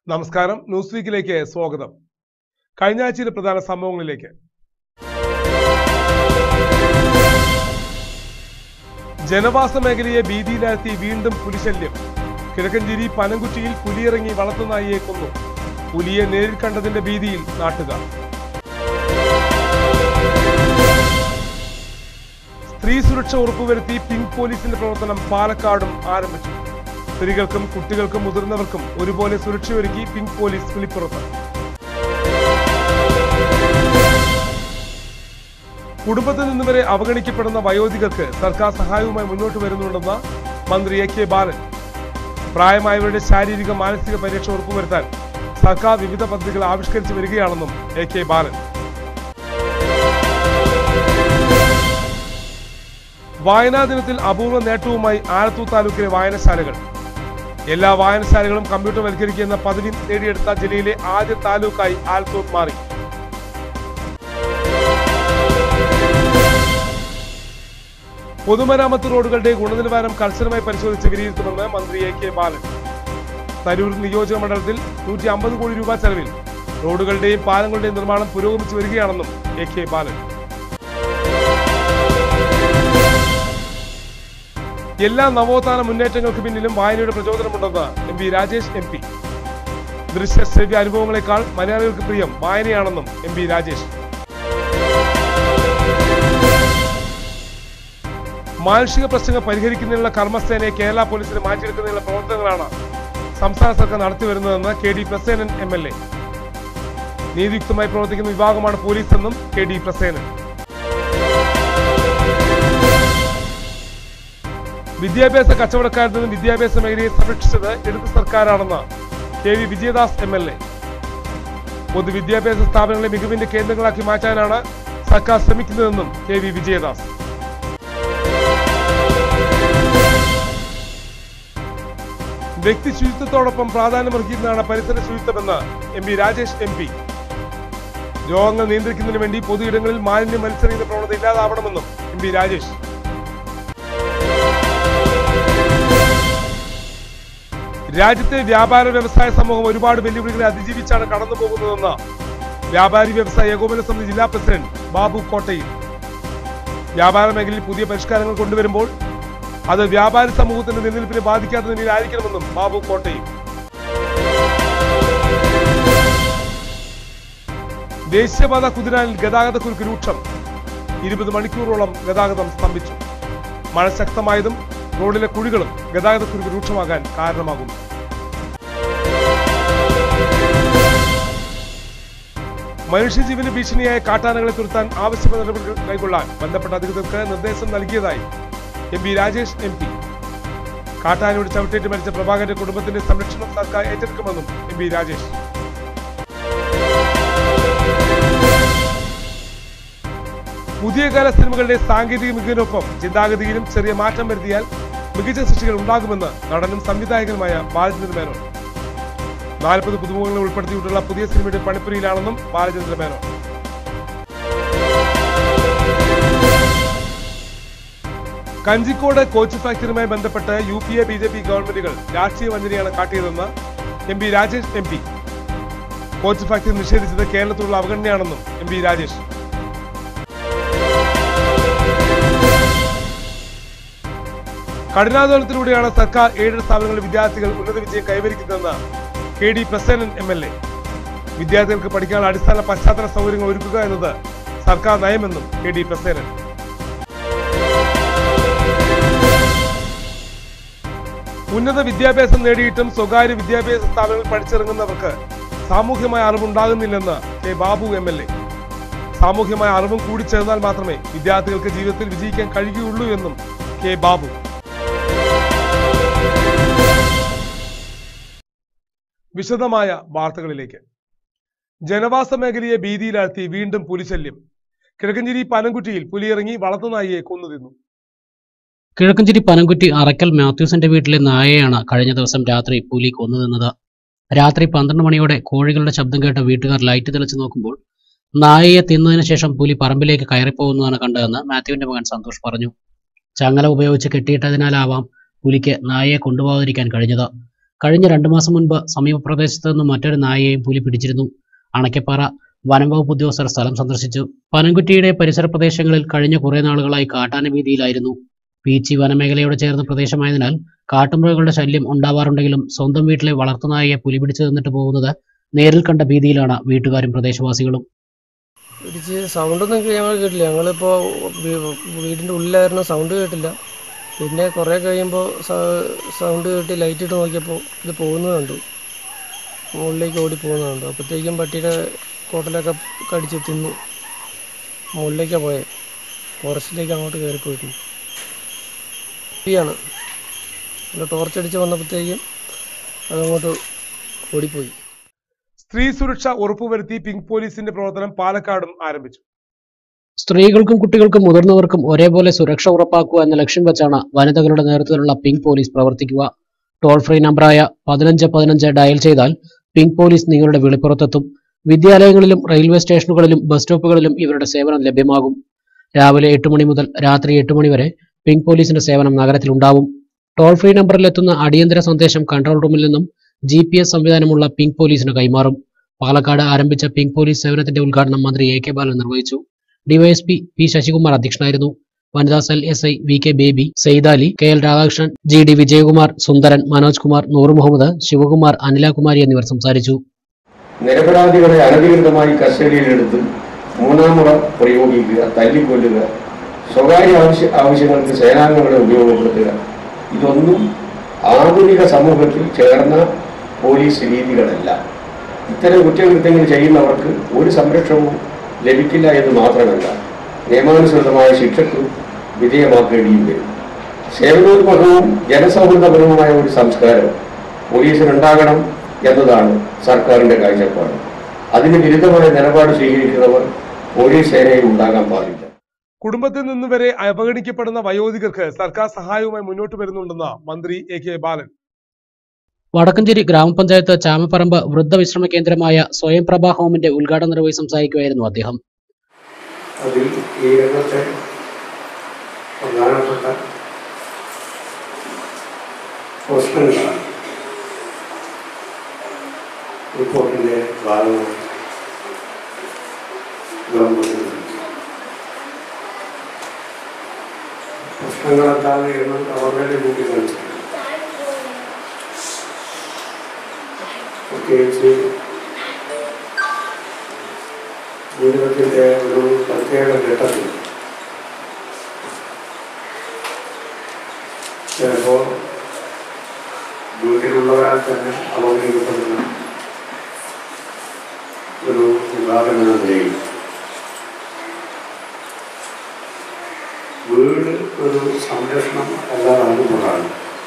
നമസ്കാരം ന്യൂസ് വീക്കിലേക്ക് സ്വാഗതം കഴിഞ്ഞ ആഴ്ചയിലെ പ്രധാന സംഭവങ്ങളിലേക്ക് ജനവാസ മേഖലയെ ഭീതിയിലാഴ്ത്തി വീണ്ടും പുലിശല്യം കിഴക്കഞ്ചേരി പനംകുറ്റിയിൽ പുലിയിറങ്ങി വളർത്തുനായിയെ കൊന്നു പുലിയെ നേരിൽ കണ്ടതിന്റെ ഭീതിയിൽ നാട്ടുകാർ സ്ത്രീ സുരക്ഷ ഉറപ്പുവരുത്തി പിങ്ക് പോലീസിന്റെ പ്രവർത്തനം പാലക്കാടും ആരംഭിച്ചു സ്ത്രീകൾക്കും കുട്ടികൾക്കും മുതിർന്നവർക്കും ഒരുപോലെ സുരക്ഷയൊരുക്കി പിങ്ക് പോലീസ് വിളിപ്പുറത്ത് കുടുംബത്തിൽ നിന്ന് വരെ അവഗണിക്കപ്പെടുന്ന വയോധികർക്ക് സർക്കാർ സഹായവുമായി മുന്നോട്ട് വരുന്നുണ്ടെന്ന് മന്ത്രി എ കെ ബാലൻ പ്രായമായവരുടെ ശാരീരിക മാനസിക പരിരക്ഷ ഉറപ്പുവരുത്താൻ സർക്കാർ വിവിധ പദ്ധതികൾ ആവിഷ്കരിച്ചു വരികയാണെന്നും എ കെ ബാലൻ വായനാ ദിനത്തിൽ അപൂർവ നേട്ടവുമായി ആലത്തൂർ താലൂക്കിലെ വായനശാലകൾ എല്ലാ വായനശാലകളും കമ്പ്യൂട്ടർവൽക്കരിക്കുന്ന പദവി നേടിയെടുത്ത ജില്ലയിലെ ആദ്യ താലൂക്കായി ആലത്തൂർ മാറി പൊതുമരാമത്ത് റോഡുകളുടെ ഗുണനിലവാരം കർശനമായി പരിശോധിച്ച് വിലയിരുത്തുമെന്ന് മന്ത്രി എ കെ ബാലൻ തരൂർ നിയോജക മണ്ഡലത്തിൽ നൂറ്റി അമ്പത് കോടി രൂപ ചെലവിൽ റോഡുകളുടെയും പാലങ്ങളുടെയും നിർമ്മാണം പുരോഗമിച്ചു വരികയാണെന്നും എ കെ ബാലൻ എല്ലാ നവോത്ഥാന മുന്നേറ്റങ്ങൾക്ക് പിന്നിലും വായനയുടെ പ്രചോദനമുണ്ടെന്ന് M P Rajesh M P ദൃശ്യ ശ്രവ്യ അനുഭവങ്ങളെക്കാൾ മലയാളികൾക്ക് പ്രിയം വായനയാണെന്നും എം പി രാജേഷ് മാനുഷിക പ്രശ്നങ്ങൾ പരിഹരിക്കുന്നതിനുള്ള കർമ്മസേനയെ കേരള പോലീസിന് മാറ്റിയെടുക്കുന്നതിനുള്ള പ്രവർത്തനങ്ങളാണ് സംസ്ഥാന സർക്കാർ നടത്തിവരുന്നതെന്ന് K D Prasenan M L A നീതിയുക്തമായി പ്രവർത്തിക്കുന്ന വിഭാഗമാണ് പോലീസ് എന്നും കെ ഡി പ്രസേനൻ വിദ്യാഭ്യാസ കച്ചവടക്കാരിൽ നിന്നും വിദ്യാഭ്യാസ മേഖലയെ സംരക്ഷിച്ചത് ഇടത് സർക്കാരാണെന്ന് K V Vijayadas M L A പൊതുവിദ്യാഭ്യാസ സ്ഥാപനങ്ങളെ മികവിന്റെ കേന്ദ്രങ്ങളാക്കി മാറ്റാനാണ് സർക്കാർ ശ്രമിക്കുന്നതെന്നും കെ വി വിജയദാസ് വ്യക്തി ശുചിത്വത്തോടൊപ്പം പ്രാധാന്യമർഹിക്കുന്നതാണ് പരിസര ശുചിത്വമെന്ന് M P Rajesh M P രോഗങ്ങൾ നിയന്ത്രിക്കുന്നതിന് വേണ്ടി പൊതു ഇടങ്ങളിൽ മാലിന്യം മത്സരിക്കുന്ന പ്രവണത ഇല്ലാതാവണമെന്നും എം പി രാജേഷ് രാജ്യത്തെ വ്യാപാര വ്യവസായ സമൂഹം ഒരുപാട് വെല്ലുവിളികളെ അതിജീവിച്ചാണ് കടന്നു പോകുന്നതെന്ന് വ്യാപാരി വ്യവസായ ഏകോപന സമിതി ജില്ലാ പ്രസിഡന്റ് ബാബു കോട്ടയിൽ വ്യാപാര മേഖലയിൽ പുതിയ പരിഷ്കാരങ്ങൾ കൊണ്ടുവരുമ്പോൾ അത് വ്യാപാരി സമൂഹത്തിന്റെ നിലനിൽപ്പിനെ ബാധിക്കാത്ത നിലയിലായിരിക്കണമെന്നും ബാബു കോട്ടയിൽ ദേശീയപാത കുതിരാനിൽ ഗതാഗതക്കുരുക്ക് രൂക്ഷം ഇരുപത് മണിക്കൂറോളം ഗതാഗതം സ്തംഭിച്ചു മഴ ശക്തമായതും റോഡിലെ കുഴികളും ഗതാഗതക്കുരുക്ക് രൂക്ഷമാകാൻ കാരണമാകുന്നു മനുഷ്യജീവന് ഭീഷണിയായ കാട്ടാനകളെ തുരത്താൻ ആവശ്യമായ നടപടികൾ കൈക്കൊള്ളാൻ ബന്ധപ്പെട്ട അധികൃതർക്ക് നിർദ്ദേശം നൽകിയതായി M P Rajesh M P കാട്ടാനയോട് ചവിട്ടേറ്റ് മരിച്ച പ്രഭാകരന്റെ കുടുംബത്തിന്റെ സംരക്ഷണം സർക്കാർ ഏറ്റെടുക്കുമെന്നും എം പി രാജേഷ് പുതിയ കാല സിനിമകളുടെ സാങ്കേതിക മികവിനൊപ്പം ചിന്താഗതിയിലും ചെറിയ മാറ്റം വരുത്തിയാൽ മികച്ച സൃഷ്ടികൾ ഉണ്ടാകുമെന്ന് നടനും സംവിധായകനുമായ ബാലചന്ദ്ര മേനോൻ നാൽപ്പത് പുതുമുഖങ്ങളെ ഉൾപ്പെടുത്തിയിട്ടുള്ള പുതിയ സിനിമയുടെ പണിപ്പുരിയിലാണെന്നും ബാലചന്ദ്ര മേനോൻ കഞ്ചിക്കോട് കോച്ച് ഫാക്ടറിയുമായി ബന്ധപ്പെട്ട് U P A B J P ഗവൺമെന്റുകൾ രാഷ്ട്രീയ വഞ്ചനയാണ് കാട്ടിയതെന്ന് M P Rajesh M P coach factory നിഷേധിച്ചത് കേരളത്തിലുള്ള അവഗണനയാണെന്നും എം പി രാജേഷ് കഠിനാധ്വാനത്തിലൂടെയാണ് സർക്കാർ എയ്ഡഡ് സ്ഥാപനങ്ങളിലെ വിദ്യാർത്ഥികൾ ഉന്നത വിജയം കൈവരിക്കുന്നതെന്ന് K D Prasenan M L A വിദ്യാർത്ഥികൾക്ക് പഠിക്കാനുള്ള അടിസ്ഥാന പശ്ചാത്തല സൗകര്യങ്ങൾ ഒരുക്കുക എന്നത് സർക്കാർ നയമെന്നും കെ ഡി പ്രസേനൻ ഉന്നത വിദ്യാഭ്യാസം നേടിയിട്ടും സ്വകാര്യ വിദ്യാഭ്യാസ സ്ഥാപനങ്ങളിൽ പഠിച്ചിറങ്ങുന്നവർക്ക് സാമൂഹ്യമായ അറിവുണ്ടാകുന്നില്ലെന്ന് K Babu M L A സാമൂഹ്യമായ അറിവും കൂടി ചേർന്നാൽ മാത്രമേ വിദ്യാർത്ഥികൾക്ക് ജീവിതത്തിൽ വിജയിക്കാൻ കഴിയുകയുള്ളൂ എന്നും കെ ബാബു വിശദമായ വാർത്തകളിലേക്ക് ജനവാസ മേഖലയെ ഭീതിയിലാഴ്ത്തി വീണ്ടും പുലിശല്യം കിഴക്കഞ്ചേരി പനംകുറ്റിയിൽ പുലിയിറങ്ങി വളർത്തുനായിയെ കൊന്നുതിന്നു കിഴക്കഞ്ചേരി പനംകുറ്റി അറക്കൽ മാത്യൂസിന്റെ വീട്ടിലെ നായയാണ് കഴിഞ്ഞ ദിവസം രാത്രി പുലി കൊന്നുതിന്നത് രാത്രി പന്ത്രണ്ട് മണിയോടെ കോഴികളുടെ ശബ്ദം കേട്ട വീട്ടുകാർ ലൈറ്റ് തെളിച്ചു നോക്കുമ്പോൾ നായയെ തിന്നതിന് ശേഷം പുലി പറമ്പിലേക്ക് കയറിപ്പോകുന്നതാണ് കണ്ടതെന്ന് മാത്യുവിന്റെ മകൻ സന്തോഷ് പറഞ്ഞു ചങ്ങല ഉപയോഗിച്ച് കെട്ടിയിട്ടതിനാലാവാം പുലിക്ക് നായയെ കൊണ്ടുപോകാതിരിക്കാൻ കഴിഞ്ഞത് കഴിഞ്ഞ രണ്ടു മാസം മുൻപ് സമീപ പ്രദേശത്ത് നിന്ന് മറ്റൊരു നായയെയും പുലി പിടിച്ചിരുന്നു അണക്കപ്പാറ വനം വകുപ്പ് ഉദ്യോഗസ്ഥർ സ്ഥലം സന്ദർശിച്ചു പനംകുറ്റിയുടെ പരിസര പ്രദേശങ്ങളിൽ കഴിഞ്ഞ കുറേ നാളുകളായി കാട്ടാന ഭീതിയിലായിരുന്നു പീച്ചി വനമേഖലയോട് ചേർന്ന പ്രദേശമായതിനാൽ കാട്ടുമൃഗങ്ങളുടെ ശല്യം ഉണ്ടാവാറുണ്ടെങ്കിലും സ്വന്തം വീട്ടിലെ വളർത്തുനായയെ പുലി പിടിച്ചു തന്നിട്ട് പോകുന്നത് നേരിൽ കണ്ട ഭീതിയിലാണ് വീട്ടുകാരും പ്രദേശവാസികളും ഇടിച്ച് സൗണ്ടൊന്നും ഞങ്ങൾ കേട്ടില്ല ഞങ്ങളിപ്പോൾ വീടിൻ്റെ ഉള്ളിലായിരുന്നു സൗണ്ട് കേട്ടില്ല പിന്നെ കുറേ കഴിയുമ്പോൾ സൗണ്ട് കേട്ട് ലൈറ്റ് ഇട്ട് നോക്കിയപ്പോൾ ഇത് പോകുന്നത് കണ്ടു മുകളിലേക്ക് ഓടി പോകുന്നത് കണ്ടു അപ്പോഴത്തേക്കും പട്ടിയുടെ കോട്ടലൊക്കെ കടിച്ച് തിന്നു മുകളിലേക്കാണ് പോയത് ഫോറസ്റ്റിലേക്ക് അങ്ങോട്ട് കയറി പോയിരുന്നു തീയാണ് ടോർച്ച് അടിച്ച് വന്നപ്പോഴത്തേക്കും അതങ്ങോട്ട് ഓടിപ്പോയി സ്ത്രീ സുരക്ഷ ഉറപ്പുവരുത്തി പിങ്ക് പോലീസിന്റെ പ്രവർത്തനം പാലക്കാടും ആരംഭിച്ചു സ്ത്രീകൾക്കും കുട്ടികൾക്കും മുതിർന്നവർക്കും ഒരേപോലെ സുരക്ഷ ഉറപ്പാക്കുക എന്ന ലക്ഷ്യം വെച്ചാണ് വനിതകളുടെ നേതൃത്വത്തിലുള്ള പിങ്ക് പോലീസ് പ്രവർത്തിക്കുക ടോൾ ഫ്രീ നമ്പറായ പതിനഞ്ച് പതിനഞ്ച് ഡയൽ ചെയ്താൽ പിങ്ക് പോലീസ് നിങ്ങളുടെ വിളിപ്പുറത്തെത്തും വിദ്യാലയങ്ങളിലും റെയിൽവേ സ്റ്റേഷനുകളിലും ബസ് സ്റ്റോപ്പുകളിലും ഇവരുടെ സേവനം ലഭ്യമാകും രാവിലെ എട്ട് മണി മുതൽ രാത്രി എട്ട് മണി വരെ പിങ്ക് പോലീസിന്റെ സേവനം നഗരത്തിലുണ്ടാവും ടോൾ ഫ്രീ നമ്പറിലെത്തുന്ന അടിയന്തര സന്ദേശം കൺട്രോൾ റൂമിൽ നിന്നും ജി പി എസ് സംവിധാനമുള്ള പിങ്ക് പോലീസിന് കൈമാറും പാലക്കാട് ആരംഭിച്ച പിങ്ക് പോലീസ് സേവനത്തിന്റെ ഉദ്ഘാടനം മന്ത്രി എ കെ ബാലൻ നിർവഹിച്ചു ഡിവൈഎസ്പി പി ശശികുമാർ അധ്യക്ഷനായിരുന്നു വനിതാ cell S I V K Baby Saithali K L Radhakrishnan G D Vijayakumar Sundaran Manoj Kumar Noor Muhammad Sivakumar Anilakumari എന്നിവർ സംസാരിച്ചു നിരപരാധികളെ അനധികൃതമായി കസ്റ്റഡിയിലെടുത്ത് മൂന്നാം മുറ പ്രയോഗിക്കുക തല്ലിക്കൊല്ലുക സ്വകാര്യ ആവശ്യ ആവശ്യങ്ങൾക്ക് സേനാംഗങ്ങളെ ഉപയോഗപ്പെടുത്തുക ഇതൊന്നും ആധുനിക സമൂഹത്തിൽ ചേർന്ന പോലീസ് രീതികളല്ല ഇത്തരം കുറ്റകൃത്യങ്ങൾ ചെയ്യുന്നവർക്ക് ഒരു സംരക്ഷണവും ലഭിക്കില്ല എന്ന് മാത്രമല്ല നിയമാനുസൃതമായ ശിക്ഷയ്ക്കും വിധേയമാക്കേണ്ടിയും വരും സേവനോന്മുഖവും ജനസൗഹൃദപരവുമായ ഒരു സംസ്കാരം പോലീസിനുണ്ടാകണം എന്നതാണ് സർക്കാരിന്റെ കാഴ്ചപ്പാട് അതിന് വിരുദ്ധമായ നിലപാട് സ്വീകരിക്കുന്നവർ പോലീസ് സേനയിൽ ഉണ്ടാകാൻ പാടില്ല കുടുംബത്തിൽ നിന്ന് വരെ അവഗണിക്കപ്പെടുന്ന വയോധികർക്ക് സർക്കാർ സഹായവുമായി മുന്നോട്ട് വരുന്നുണ്ടെന്ന് മന്ത്രി എ കെ ബാലൻ വടക്കഞ്ചേരി ഗ്രാമപഞ്ചായത്ത് ചാമപ്പറമ്പ് വൃദ്ധവിശ്രമ കേന്ദ്രമായ സ്വയം പ്രഭാ ഹോമിന്റെ ഉദ്ഘാടനം നിർവഹിച്ച് സംസാരിക്കുകയായിരുന്നു അദ്ദേഹം അതിൽ ഈ രംഗത്തെ പ്രധാനപ്പെട്ട പ്രശ്നങ്ങളാണ് റിപ്പോർട്ടിൻ്റെ ഭാഗമായി ഗവൺമെന്റ് പ്രശ്നങ്ങളെന്താണ് എന്ന് അവരുടെ കൂട്ടി കാണിച്ചു പ്രത്യേകിച്ച് ജീവിതത്തിൻ്റെ ഒരു പ്രത്യേക ഘട്ടത്തിൽ ചിലപ്പോൾ വീട്ടിലുള്ളവരാൽ തന്നെ അവഗണിക്കപ്പെടുന്ന ഒരു വിഭാഗം എന്ന നിലയിൽ വീട് ഒരു സംരക്ഷണം അല്ലാതാകുമ്പോഴാണ്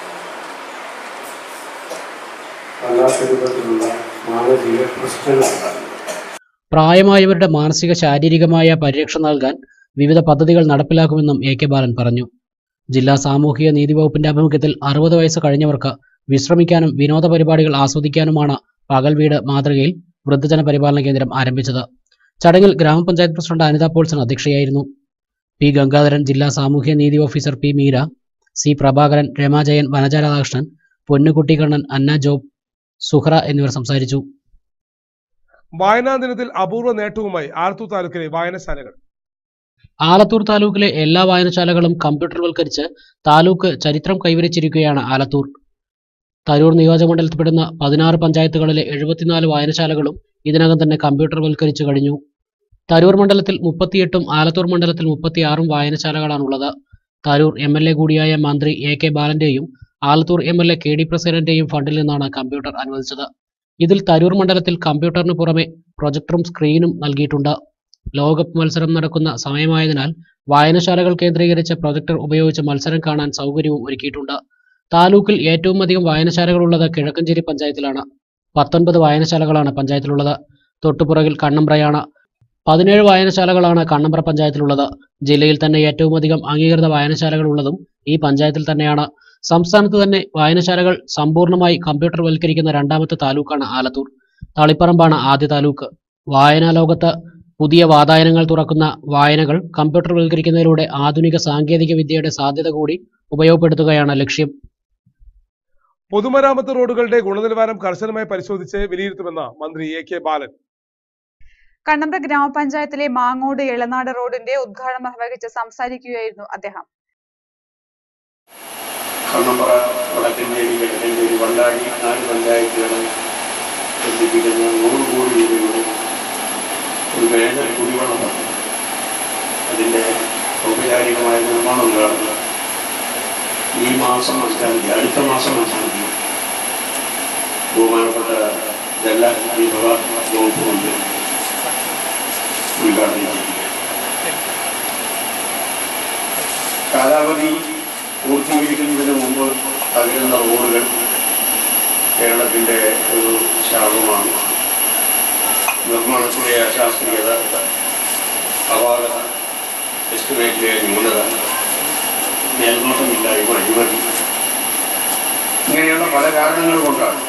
വല്ലാത്ത രൂപത്തിലുള്ള മാനസിക പ്രശ്നങ്ങളുണ്ടാകുന്നത് പ്രായമായവരുടെ മാനസിക ശാരീരികമായ പരിരക്ഷ നൽകാൻ വിവിധ പദ്ധതികൾ നടപ്പിലാക്കുമെന്നും എ കെ ബാലൻ പറഞ്ഞു ജില്ലാ സാമൂഹിക നീതി വകുപ്പിന്റെ ആഭിമുഖ്യത്തിൽ അറുപത് വയസ്സ് കഴിഞ്ഞവർക്ക് വിശ്രമിക്കാനും വിനോദ പരിപാടികൾ ആസ്വദിക്കാനുമാണ് പകൽ വീട് മാതൃകയിൽ വൃദ്ധജന പരിപാലന കേന്ദ്രം ആരംഭിച്ചത് ചടങ്ങിൽ ഗ്രാമപഞ്ചായത്ത് പ്രസിഡന്റ് അനിത പോൾസൺ അധ്യക്ഷയായിരുന്നു പി ഗംഗാധരൻ ജില്ലാ സാമൂഹ്യ നീതി officer P Meera C Prabhakaran Ramajayan Vanaja Radhakrishnan Ponnukutty Kannan Anna Job Suhra എന്നിവർ സംസാരിച്ചു വായനാ ദിനത്തിൽ അപൂർവ നേട്ടവുമായി ആലത്തൂർ താലൂക്കിലെ വായനശാലകൾ ആലത്തൂർ താലൂക്കിലെ എല്ലാ വായനശാലകളും കമ്പ്യൂട്ടർവൽക്കരിച്ച് താലൂക്ക് ചരിത്രം കൈവരിച്ചിരിക്കുകയാണ് ആലത്തൂർ തരൂർ നിയോജകമണ്ഡലത്തിൽപ്പെടുന്ന പതിനാറ് പഞ്ചായത്തുകളിലെ എഴുപത്തിനാല് വായനശാലകളും ഇതിനകം തന്നെ കമ്പ്യൂട്ടർവൽക്കരിച്ചു കഴിഞ്ഞു തരൂർ മണ്ഡലത്തിൽ മുപ്പത്തിയെട്ടും ആലത്തൂർ മണ്ഡലത്തിൽ മുപ്പത്തിയാറും വായനശാലകളാണുള്ളത് തരൂർ എം എൽ എ കൂടിയായ മന്ത്രി എ കെ ബാലന്റെയും Alathur M L A K D പ്രസേനന്റെയും ഫണ്ടിൽ നിന്നാണ് കമ്പ്യൂട്ടർ അനുവദിച്ചത് ഇതിൽ തരൂർ മണ്ഡലത്തിൽ കമ്പ്യൂട്ടറിന് പുറമെ പ്രൊജക്ടറും സ്ക്രീനും നൽകിയിട്ടുണ്ട് ലോകകപ്പ് മത്സരം നടക്കുന്ന സമയമായതിനാൽ വായനശാലകൾ കേന്ദ്രീകരിച്ച് പ്രൊജക്ടർ ഉപയോഗിച്ച് മത്സരം കാണാൻ സൗകര്യവും ഒരുക്കിയിട്ടുണ്ട് താലൂക്കിൽ ഏറ്റവും അധികം വായനശാലകളുള്ളത് കിഴക്കഞ്ചേരി പഞ്ചായത്തിലാണ് പത്തൊൻപത് വായനശാലകളാണ് പഞ്ചായത്തിലുള്ളത് തൊട്ടുപുറകിൽ കണ്ണമ്പ്രയാണ് പതിനേഴ് വായനശാലകളാണ് കണ്ണമ്പ്ര പഞ്ചായത്തിലുള്ളത് ജില്ലയിൽ തന്നെ ഏറ്റവും അധികം അംഗീകൃത വായനശാലകൾ ഉള്ളതും ഈ പഞ്ചായത്തിൽ തന്നെയാണ് സംസ്ഥാനത്ത് തന്നെ വായനശാലകൾ സമ്പൂർണ്ണമായി കമ്പ്യൂട്ടർവൽക്കരിക്കുന്ന രണ്ടാമത്തെ താലൂക്കാണ് ആലത്തൂർ തളിപ്പറമ്പാണ് ആദ്യ താലൂക്ക് വായനാ ലോകത്ത് പുതിയ വാതായനങ്ങൾ തുറക്കുന്ന വായനകൾ കമ്പ്യൂട്ടർവൽക്കരിക്കുന്നതിലൂടെ ആധുനിക സാങ്കേതിക വിദ്യയുടെ സാധ്യത കൂടി ഉപയോഗപ്പെടുത്തുകയാണ് ലക്ഷ്യം പൊതുമരാമത്ത് റോഡുകളുടെ ഗുണനിലവാരം കർശനമായി പരിശോധിച്ച് വിലയിരുത്തുമെന്ന് മന്ത്രി എ കെ ബാലൻ കണ്ണമ്പ്ര ഗ്രാമപഞ്ചായത്തിലെ മാങ്ങോട് എളനാട് റോഡിന്റെ ഉദ്ഘാടനം നിർവഹിച്ച് സംസാരിക്കുകയായിരുന്നു അദ്ദേഹം കണ്ണമ്പറ വടക്കഞ്ചേരി കിഴക്കഞ്ചേരി വണ്ടാടി നാല് പഞ്ചായത്തുകൾ ബന്ധിപ്പിക്കുന്ന നൂറ് കോടി രൂപയുടെ ഒരു മേജർ കുടിവെള്ള പദ്ധതി അതിൻ്റെ ഔപചാരികമായ നിർമ്മാണം ഉദ്ഘാടനം ഈ മാസം അവസാനിക്കുക അടുത്ത മാസം അവസാനിക്കുക ബഹുമാനപ്പെട്ട ജല വിഭവ വകുപ്പ് മന്ത്രി ഉദ്ഘാടനം ചെയ്യുക കാലാവധി പൂർത്തീകരിക്കുന്നതിന് മുമ്പ് തകരുന്ന റോഡുകൾ കേരളത്തിൻ്റെ ഒരു ശാപമാണ് നിർമ്മാണത്തിലെ അശാസ്ത്രീയത അപാകത എസ്റ്റിമേറ്റിലെ ന്യൂനത മേൽനോട്ടമില്ലായ്മ അഴിമതി ഇങ്ങനെയുള്ള പല കാരണങ്ങൾ കൊണ്ടാണ്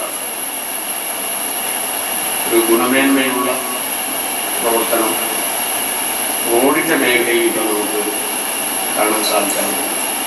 ഒരു ഗുണമേന്മയുള്ള പ്രവർത്തനം റോഡിൻ്റെ മേഖലയിൽ ഇപ്പോൾ നമുക്ക് കാണാൻ സാധിക്കാറുണ്ട്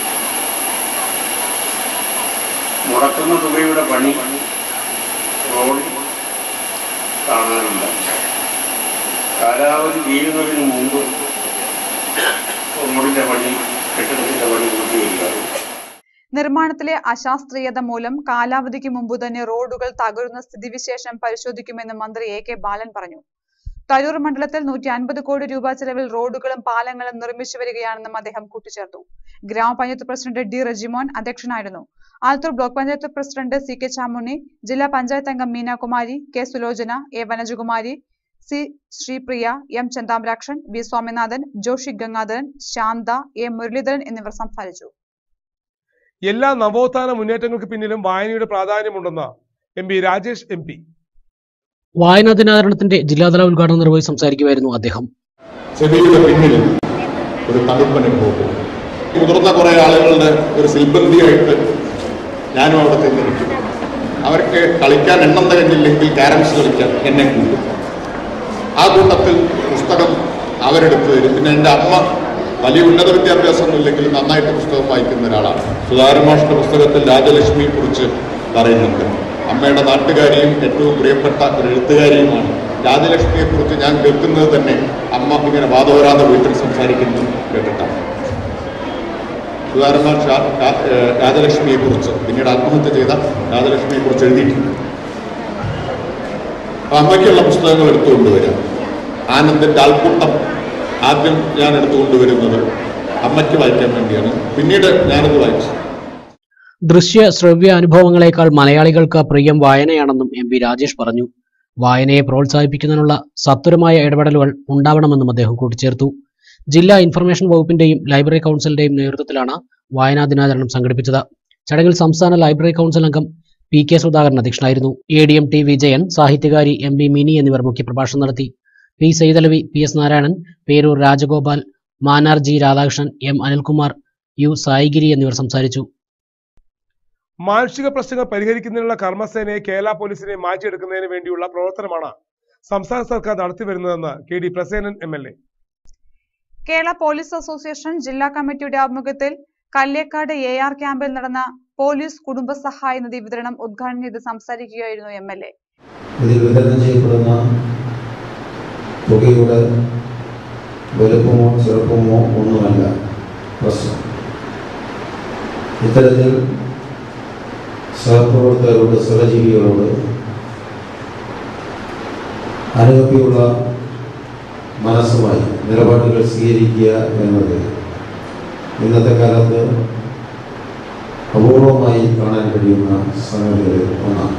മുടക്കുന്ന തുകയുടെ പണി റോഡിൽ കാണാനില്ല കാലാവധി തീരുന്നതിന് മുമ്പ് റോഡിൻ്റെ പണി കെട്ടിടത്തിൻ്റെ പണി പൂർത്തീകരിക്കാറുണ്ട് നിർമ്മാണത്തിലെ അശാസ്ത്രീയത മൂലം കാലാവധിക്ക് മുമ്പ് തന്നെ റോഡുകൾ തകരുന്ന സ്ഥിതിവിശേഷം പരിശോധിക്കുമെന്ന് മന്ത്രി എ കെ ബാലൻ പറഞ്ഞു തരൂർ മണ്ഡലത്തിൽ നൂറ്റി അൻപത് കോടി രൂപ ചെലവിൽ റോഡുകളും പാലങ്ങളും നിർമ്മിച്ചു വരികയാണെന്നും അദ്ദേഹം കൂട്ടിച്ചേർത്തു ഗ്രാമപഞ്ചായത്ത് പ്രസിഡന്റ് ഡി റെജിമോൻ അധ്യക്ഷനായിരുന്നു Alathur block panchayat president C K Chamunni ജില്ലാ പഞ്ചായത്ത് അംഗം Meenakumari K Sulochana A Vanajakumari C Sripriya M Chenthamarakshan V Swaminathan Joshi Gangadharan Santha A Muraleedharan എന്നിവർ സംസാരിച്ചു എല്ലാ നവോത്ഥാന മുന്നേറ്റങ്ങൾക്ക് പിന്നിലും വായനയുടെ പ്രാധാന്യമുണ്ടെന്ന് M P Rajesh M P വായനാ ദിനാചരണത്തിന്റെ ജില്ലാതല ഉദ്ഘാടനം നിർവഹിച്ച് സംസാരിക്കുമായിരുന്നു അദ്ദേഹം ചെവിയുടെ പിന്നിൽ ഒരു തണുപ്പനുഭവം മുതിർന്ന കുറേ ആളുകളുടെ ഒരു സിൽബന്തിയായിട്ട് ഞാനും അവിടെ ചെന്നിരിക്കും അവർക്ക് കളിക്കാൻ എണ്ണം തികഞ്ഞില്ലെങ്കിൽ ക്യാരംസ് കളിക്കാൻ എന്നെ കൂട്ടും ആ കൂട്ടത്തിൽ പുസ്തകം അവരെടുത്ത് തരും പിന്നെ എൻ്റെ അമ്മ വലിയ ഉന്നത വിദ്യാഭ്യാസമൊന്നും ഇല്ലെങ്കിൽ നന്നായിട്ട് പുസ്തകം വായിക്കുന്ന ഒരാളാണ് സുധാകരൻ മാഷിന്റെ പുസ്തകത്തിൽ രാജലക്ഷ്മിയെ കുറിച്ച് പറയുന്നുണ്ട് അമ്മയുടെ നാട്ടുകാരിയും ഏറ്റവും പ്രിയപ്പെട്ട ഒരു എഴുത്തുകാരിയുമാണ് രാജലക്ഷ്മിയെ കുറിച്ച് ഞാൻ കേൾക്കുന്നത് തന്നെ അമ്മ ഇങ്ങനെ വാദോരാതെ വീട്ടിൽ സംസാരിക്കുന്നു കേട്ടിട്ടാണ് സുധാകരൻ മാഷ് രാ- രാ- ഏഹ് രാജലക്ഷ്മിയെ കുറിച്ച് പിന്നീട് ആത്മഹത്യ ചെയ്ത രാജലക്ഷ്മിയെ കുറിച്ച് എഴുതിയിട്ടുണ്ട് അപ്പൊ അമ്മയ്ക്കുള്ള പുസ്തകങ്ങൾ എടുത്തുകൊണ്ടുവരിക ആനന്ദിന്റെ ആൾക്കൂട്ടം ആദ്യം ഞാൻ എടുത്തുകൊണ്ടുവരുന്നത് അമ്മയ്ക്ക് വായിക്കാൻ വേണ്ടിയാണ് പിന്നീട് ഞാനത് വായിച്ചു ദൃശ്യ ശ്രവ്യ അനുഭവങ്ങളെക്കാൾ മലയാളികൾക്ക് പ്രിയം വായനയാണെന്നും എം പി രാജേഷ് പറഞ്ഞു വായനയെ പ്രോത്സാഹിപ്പിക്കുന്നതിനുള്ള സത്വരമായ ഇടപെടലുകൾ ഉണ്ടാവണമെന്നും അദ്ദേഹം കൂട്ടിച്ചേർത്തു ജില്ലാ ഇൻഫർമേഷൻ വകുപ്പിന്റെയും ലൈബ്രറി കൗൺസിലിന്റെയും നേതൃത്വത്തിലാണ് വായനാ ദിനാചരണം സംഘടിപ്പിച്ചത് ചടങ്ങിൽ സംസ്ഥാന ലൈബ്രറി കൗൺസിൽ അംഗം പി കെ സുധാകരൻ അധ്യക്ഷനായിരുന്നു A D M T Vijayan സാഹിത്യകാരി എം ബി മിനി എന്നിവർ മുഖ്യപ്രഭാഷണം നടത്തി P Saithalavi P S Narayanan Peroor Rajagopal Manar G Radhakrishnan M Anilkumar U Saigiri എന്നിവർ സംസാരിച്ചു മാനുഷിക പ്രശ്നങ്ങൾ പരിഹരിക്കുന്നതിനുള്ള കർമ്മസേനയെ കേരള പോലീസിനെ മാറ്റിയെടുക്കുന്നതിന് വേണ്ടിയുള്ള പ്രവർത്തനമാണ് സംസ്ഥാന സർക്കാർ നടത്തിവരുന്നതെന്ന് K D Prasenan M L A Kerala police association ജില്ലാ കമ്മിറ്റിയുടെ ആഭിമുഖ്യത്തിൽ കല്ലേക്കാട് എ ആർ ക്യാമ്പിൽ നടന്ന പോലീസ് കുടുംബ സഹായ നിധി വിതരണം ഉദ്ഘാടനം ചെയ്ത് സംസാരിക്കുകയായിരുന്നു എം എൽ എ ഇതിൽ വിതരണം ചെയ്യപ്പെടുന്ന തുകയുടെ വലുപ്പമോ ചെറുപ്പമോ ഒന്നുമല്ല പ്രശ്നം ഇത്തരത്തിൽ സഹപ്രവർത്തകരോട് സഹജീവികളോട് അനുകമ്പിയുള്ള മനസ്സുമായി നിലപാടുകൾ സ്വീകരിക്കുക എന്നത് ഇന്നത്തെ കാലത്ത് അപൂർവമായി കാണാൻ കഴിയുന്ന സംഗതികളിൽ ഒന്നാണ്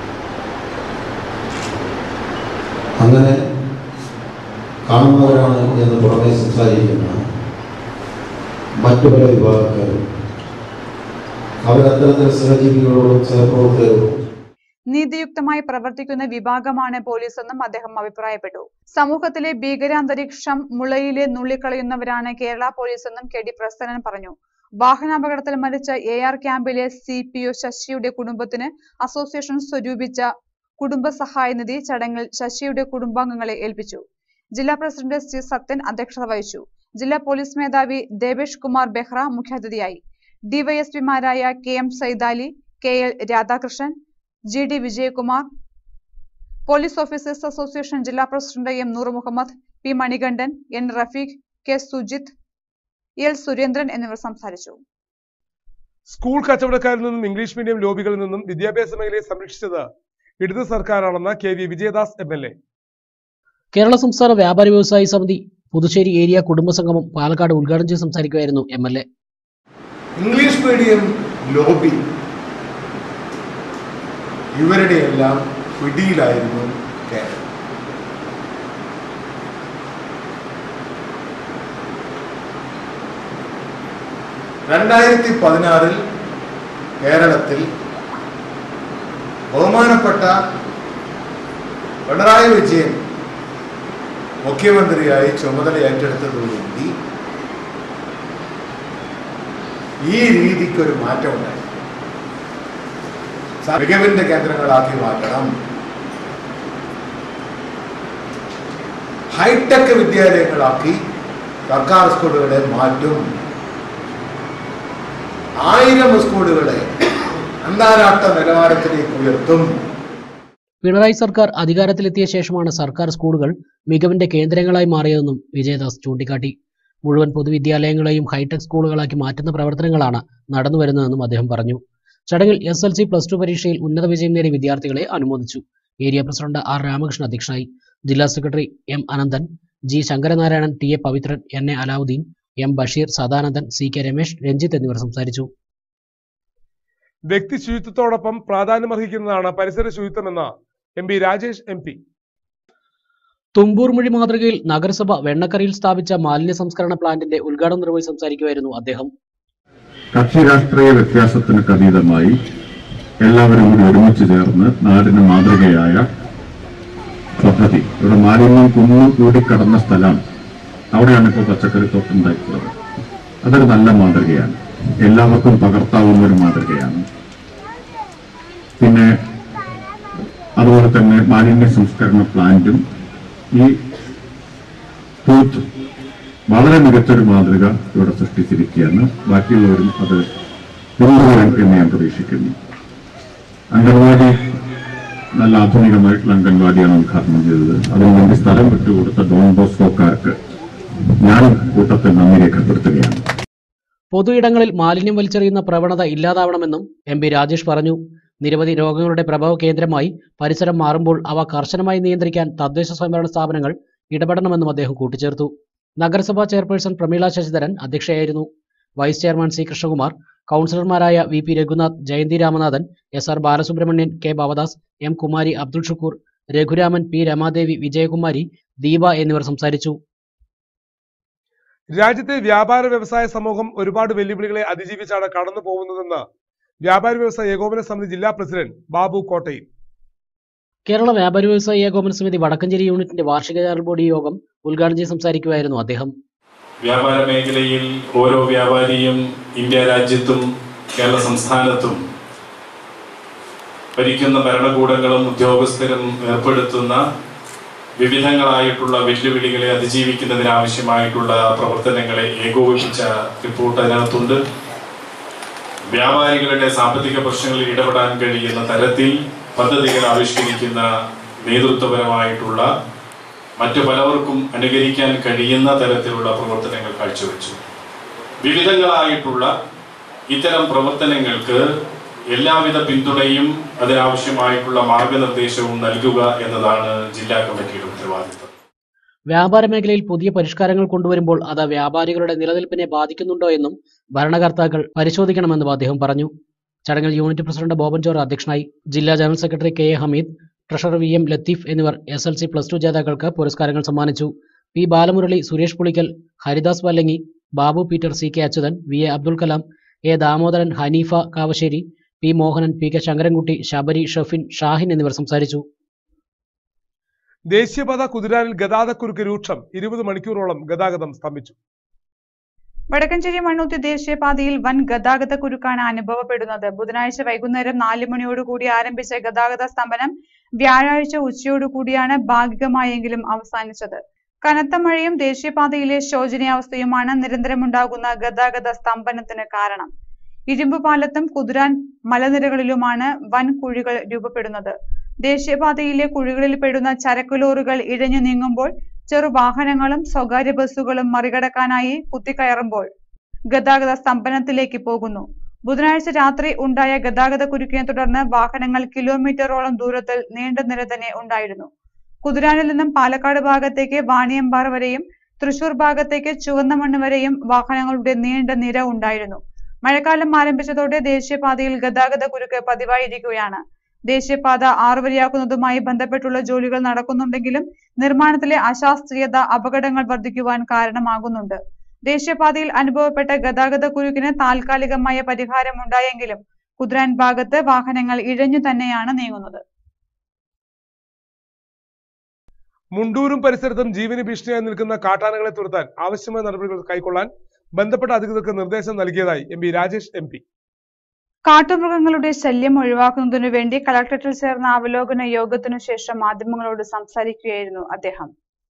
അങ്ങനെ കാണുന്നവരാണ് എന്ന് പുറമെ സംസാരിക്കുന്ന മറ്റു പല വിഭാഗക്കാരും അവരത്തരത്തിൽ സഹജീവികളോടും സഹപ്രവർത്തകരോടും നീതിയുക്തമായി പ്രവർത്തിക്കുന്ന വിഭാഗമാണ് പോലീസ് എന്നും അദ്ദേഹം അഭിപ്രായപ്പെട്ടു സമൂഹത്തിലെ ഭീകരാന്തരീക്ഷം മുളയിലെ നുള്ളിക്കളയുന്നവരാണ് കേരള പോലീസ് എന്നും കെ ഡി പ്രസന്നൻ പറഞ്ഞു വാഹനാപകടത്തിൽ മരിച്ച എ ആർ ക്യാമ്പിലെ സി പി ഒ ശശിയുടെ കുടുംബത്തിന് അസോസിയേഷൻ സ്വരൂപിച്ച കുടുംബ സഹായ നിധി ചടങ്ങിൽ ശശിയുടെ കുടുംബാംഗങ്ങളെ ഏൽപ്പിച്ചു ജില്ലാ പ്രസിഡന്റ് സി സത്യൻ അധ്യക്ഷത വഹിച്ചു ജില്ലാ പോലീസ് മേധാവി ദേവേഷ് കുമാർ ബെഹ്റ മുഖ്യാതിഥിയായി ഡിവൈഎസ്പിമാരായ K M Saidali K L Radhakrishnan G D Vijayakumar police officers association ജില്ലാ president M Noor Muhammad P Manikandan N Rafeeq K Sujith L Surendran എന്നിവർ സംസാരിച്ചു സ്കൂൾ കച്ചവടക്കാരിൽ നിന്നും ഇംഗ്ലീഷ് മീഡിയം ലോബികളിൽ നിന്നും വിദ്യാഭ്യാസ മേഖലയെ സംരക്ഷിച്ചത് ഇടത് സർക്കാരാണെന്ന് K V Vijayadas M L A Kerala സംസ്ഥാന വ്യാപാരി വ്യവസായി സമിതി പുതുശ്ശേരി ഏരിയ കുടുംബസംഗമം പാലക്കാട് ഉദ്ഘാടനം ചെയ്ത് സംസാരിക്കുകയായിരുന്നു M L A English medium lobby ഇവരുടെ എല്ലാം പിടിയിലായിരുന്നു കേരളം രണ്ടായിരത്തി പതിനാറിൽ കേരളത്തിൽ ബഹുമാനപ്പെട്ട പിണറായി വിജയൻ മുഖ്യമന്ത്രിയായി ചുമതല ഏറ്റെടുത്തതോടുകൂടി ഈ രീതിക്ക് ഒരു മാറ്റമുണ്ടായി മികവിന്റെ കേന്ദ്രങ്ങളാക്കി മാറ്റണം ഹൈടെക് വിദ്യാലയങ്ങളാക്കി സർക്കാർ സ്കൂളുകളെ മാറ്റും ആയിരം സ്കൂളുകളെ അന്താരാഷ്ട്ര നിലവാരത്തിലേക്ക് ഉയർത്തും പിണറായി സർക്കാർ അധികാരത്തിലെത്തിയ ശേഷമാണ് സർക്കാർ സ്കൂളുകൾ മികവിന്റെ കേന്ദ്രങ്ങളായി മാറിയതെന്നും വിജയദാസ് ചൂണ്ടിക്കാട്ടി മുഴുവൻ പൊതുവിദ്യാലയങ്ങളെയും ഹൈടെക് സ്കൂളുകളാക്കി മാറ്റുന്ന പ്രവർത്തനങ്ങളാണ് നടന്നുവരുന്നതെന്നും അദ്ദേഹം പറഞ്ഞു ചടങ്ങിൽ S L C plus two പരീക്ഷയിൽ ഉന്നത വിജയം നേടിയ വിദ്യാർത്ഥികളെ അനുമോദിച്ചു ഏരിയ പ്രസിഡന്റ് ആർ രാമകൃഷ്ണൻ അധ്യക്ഷനായി ജില്ലാ secretary M Ananthan G Sankaranarayanan T A Pavithran N A Alavudeen M Basheer Sadanandan C K Ramesh Ranjith എന്നിവർ സംസാരിച്ചു വ്യക്തി ശുചിത്വത്തോടൊപ്പം പ്രാധാന്യമർഹിക്കുന്നതാണ് പരിസര ശുചിത്വമെന്ന് M P Rajesh M P Thumboormuzhi മാതൃകയിൽ നഗരസഭ വെണ്ണക്കരയിൽ സ്ഥാപിച്ച മാലിന്യ സംസ്കരണ പ്ലാന്റിന്റെ ഉദ്ഘാടനം നിർവഹിച്ച് സംസാരിക്കുകയായിരുന്നു അദ്ദേഹം കക്ഷി രാഷ്ട്രീയ വ്യത്യാസത്തിനൊക്കെ അതീതമായി എല്ലാവരും കൂടി ഒരുമിച്ച് ചേർന്ന് നാടിന് മാതൃകയായ പദ്ധതി ഇവിടെ മാലിന്യം കുന്നു കൂടിക്കടന്ന സ്ഥലമാണ് അവിടെയാണ് ഇപ്പോൾ പച്ചക്കറി തോട്ടുണ്ടായിട്ടുള്ളത് അതൊരു നല്ല മാതൃകയാണ് എല്ലാവർക്കും പകർത്താവുന്ന ഒരു മാതൃകയാണ് പിന്നെ അതുപോലെ തന്നെ മാലിന്യ സംസ്കരണ പ്ലാന്റും ഈ ബൂത്ത് വളരെ മികച്ചൊരു മാതൃക ഇവിടെ സൃഷ്ടിച്ചിരിക്കുകയാണ് ബാക്കിയുള്ളവരും അത് പിന്തുടരും എന്ന് ഞാൻ പ്രതീക്ഷിക്കുന്നു അംഗൻവാടി നല്ല ആധുനികമായിട്ടുള്ള അംഗൻവാടിയാണ് ഉദ്ഘാടനം ചെയ്തത് അതിനുവേണ്ടി സ്ഥലം വിട്ടുകൊടുത്ത ഡോൺ ബോസ്കോക്കാർക്ക് ഞാൻ കൂട്ടത്തിൽ നന്ദി രേഖപ്പെടുത്തുകയാണ് പൊതു ഇടങ്ങളിൽ മാലിന്യം വലിച്ചെറിയുന്ന പ്രവണത ഇല്ലാതാവണമെന്നും എം പി രാജേഷ് പറഞ്ഞു നിരവധി രോഗങ്ങളുടെ പ്രഭവ കേന്ദ്രമായി പരിസരം മാറുമ്പോൾ അവ കർശനമായി നിയന്ത്രിക്കാൻ തദ്ദേശ സ്വയംഭരണ സ്ഥാപനങ്ങൾ ഇടപെടണമെന്നും അദ്ദേഹം കൂട്ടിച്ചേർത്തു നഗരസഭാ ചെയർപേഴ്സൺ പ്രമീള ശശിധരൻ അധ്യക്ഷയായിരുന്നു വൈസ് ചെയർമാൻ സി കൃഷ്ണകുമാർ കൗൺസിലർമാരായ V P Raghunath Jayanthi Ramanathan S R Balasubramanian K Bhavadas M Kumari Abdul Shukoor Raghuraman P Ramadevi Vijayakumari Deepa എന്നിവർ സംസാരിച്ചു രാജ്യത്തെ വ്യാപാര വ്യവസായ സമൂഹം ഒരുപാട് വെല്ലുവിളികളെ അതിജീവിച്ചാണ് കടന്നു പോകുന്നതെന്ന് വ്യാപാരി വ്യവസായ ഏകോപന സമിതി ജില്ലാ പ്രസിഡന്റ് ബാബു കോട്ടയിൽ കേരള വ്യാപാരി വ്യവസായി ഏകോപന സമിതി വടക്കഞ്ചേരി യൂണിറ്റിന്റെ വാർഷിക ജനറൽ ബോഡി യോഗം ഉദ്ഘാടനം ചെയ്ത് സംസാരിക്കുകയായിരുന്നു അദ്ദേഹം വ്യാപാര മേഖലയിൽ ഓരോ വ്യാപാരിയും ഇന്ത്യ രാജ്യത്തും കേരള സംസ്ഥാനത്തും ഭരിക്കുന്ന ഭരണകൂടങ്ങളും ഉദ്യോഗസ്ഥരും ഏർപ്പെടുത്തുന്ന വിവിധങ്ങളായിട്ടുള്ള വെല്ലുവിളികളെ അതിജീവിക്കുന്നതിനാവശ്യമായിട്ടുള്ള പ്രവർത്തനങ്ങളെ ഏകോപിപ്പിച്ച റിപ്പോർട്ട് അതിനകത്തുണ്ട് വ്യാപാരികളുടെ സാമ്പത്തിക പ്രശ്നങ്ങളിൽ ഇടപെടാൻ കഴിയുന്ന തരത്തിൽ പദ്ധതികൾ ആവിഷ്കരിക്കുന്ന നേതൃത്വപരമായിട്ടുള്ള മറ്റു പലവർക്കും അനുകരിക്കാൻ കഴിയുന്ന തരത്തിലുള്ള പ്രവർത്തനങ്ങൾ കാഴ്ചവെച്ചു വിവിധങ്ങളായിട്ടുള്ള ഇത്തരം പ്രവർത്തനങ്ങൾക്ക് എല്ലാവിധ പിന്തുണയും അതിനാവശ്യമായിട്ടുള്ള മാർഗനിർദ്ദേശവും നൽകുക എന്നതാണ് ജില്ലാ കമ്മിറ്റിയുടെ ഉത്തരവാദിത്തം വ്യാപാര മേഖലയിൽ പുതിയ പരിഷ്കാരങ്ങൾ കൊണ്ടുവരുമ്പോൾ അത് വ്യാപാരികളുടെ നിലനിൽപ്പിനെ ബാധിക്കുന്നുണ്ടോ എന്നും ഭരണകർത്താക്കൾ പരിശോധിക്കണമെന്നും അദ്ദേഹം പറഞ്ഞു ചടങ്ങിൽ യൂണിറ്റ് പ്രസിഡന്റ് ബോബൻ ജോർ അധ്യക്ഷനായി ജില്ലാ general secretary K A Hameed treasurer V M Latheef എന്നിവർ S L C plus two ജേതാക്കൾക്ക് പുരസ്കാരങ്ങൾ സമ്മാനിച്ചു P Balamurali Suresh Pulickal Haridas Vallangi Babu Peter C K Achuthan V A Abdul Kalam A Damodaran Haneefa Kavassery P Mohanan P K Sankarankutty Sabari Shafin Shahin എന്നിവർ സംസാരിച്ചു ദേശീയപാത കുതിരാനിൽ ഗതാഗതക്കുരുക്ക് രൂക്ഷം ഇരുപത് മണിക്കൂറോളം ഗതാഗതം സ്തംഭിച്ചു വടക്കഞ്ചേരി മണ്ണൂത്തി ദേശീയപാതയിൽ വൻ ഗതാഗത കുരുക്കാണ് അനുഭവപ്പെടുന്നത് ബുധനാഴ്ച വൈകുന്നേരം നാല് മണിയോടുകൂടി ആരംഭിച്ച ഗതാഗത സ്തംഭനം വ്യാഴാഴ്ച ഉച്ചയോടുകൂടിയാണ് ഭാഗികമായെങ്കിലും അവസാനിച്ചത് കനത്ത മഴയും ദേശീയപാതയിലെ ശോചനീയാവസ്ഥയുമാണ് നിരന്തരമുണ്ടാകുന്ന ഗതാഗത സ്തംഭനത്തിന് കാരണം ഇരുമ്പുപാലത്തും കുതിരാൻ മലനിരകളിലുമാണ് വൻ കുഴികൾ രൂപപ്പെടുന്നത് ദേശീയപാതയിലെ കുഴികളിൽ പെടുന്ന ചരക്ക് ലോറികൾ ഇഴഞ്ഞു നീങ്ങുമ്പോൾ ചെറുവാഹനങ്ങളും സ്വകാര്യ ബസ്സുകളും മറികടക്കാനായി കുത്തിക്കയറുമ്പോൾ ഗതാഗത സ്തംഭനത്തിലേക്ക് പോകുന്നു ബുധനാഴ്ച രാത്രി ഉണ്ടായ ഗതാഗത കുരുക്കിനെ തുടർന്ന് വാഹനങ്ങൾ കിലോമീറ്ററോളം ദൂരത്തിൽ നീണ്ട നിര തന്നെ ഉണ്ടായിരുന്നു കുതിരാനിൽ നിന്നും പാലക്കാട് ഭാഗത്തേക്ക് വാണിയമ്പാറ വരെയും തൃശൂർ ഭാഗത്തേക്ക് ചുവന്നമണ്ണ് വരെയും വാഹനങ്ങളുടെ നീണ്ട നിര ഉണ്ടായിരുന്നു മഴക്കാലം ആരംഭിച്ചതോടെ ദേശീയപാതയിൽ ഗതാഗത കുരുക്ക് പതിവായിരിക്കുകയാണ് ദേശീയപാത ആറുവരിയാക്കുന്നതുമായി ബന്ധപ്പെട്ടുള്ള ജോലികൾ നടക്കുന്നുണ്ടെങ്കിലും നിർമ്മാണത്തിലെ അശാസ്ത്രീയത അപകടങ്ങൾ വർദ്ധിക്കുവാൻ കാരണമാകുന്നുണ്ട് ദേശീയപാതയിൽ അനുഭവപ്പെട്ട ഗതാഗത കുരുക്കിന് താൽക്കാലികമായ പരിഹാരമുണ്ടായെങ്കിലും കുതിരാൻ ഭാഗത്ത് വാഹനങ്ങൾ ഇഴഞ്ഞു തന്നെയാണ് നീങ്ങുന്നത് മുണ്ടൂരും പരിസരത്തും ജീവന് ഭീഷണിയായി നിൽക്കുന്ന കാട്ടാനകളെ തുരത്താൻ ആവശ്യമായ നടപടികൾ കൈക്കൊള്ളാൻ ബന്ധപ്പെട്ട അധികൃതർക്ക് നിർദ്ദേശം നൽകിയതായി M P Rajesh M P കാട്ടുമൃഗങ്ങളുടെ ശല്യം ഒഴിവാക്കുന്നതിനു വേണ്ടി കളക്ടറേറ്റിൽ ചേർന്ന അവലോകന യോഗത്തിനു ശേഷം മാധ്യമങ്ങളോട് സംസാരിക്കുകയായിരുന്നു അദ്ദേഹം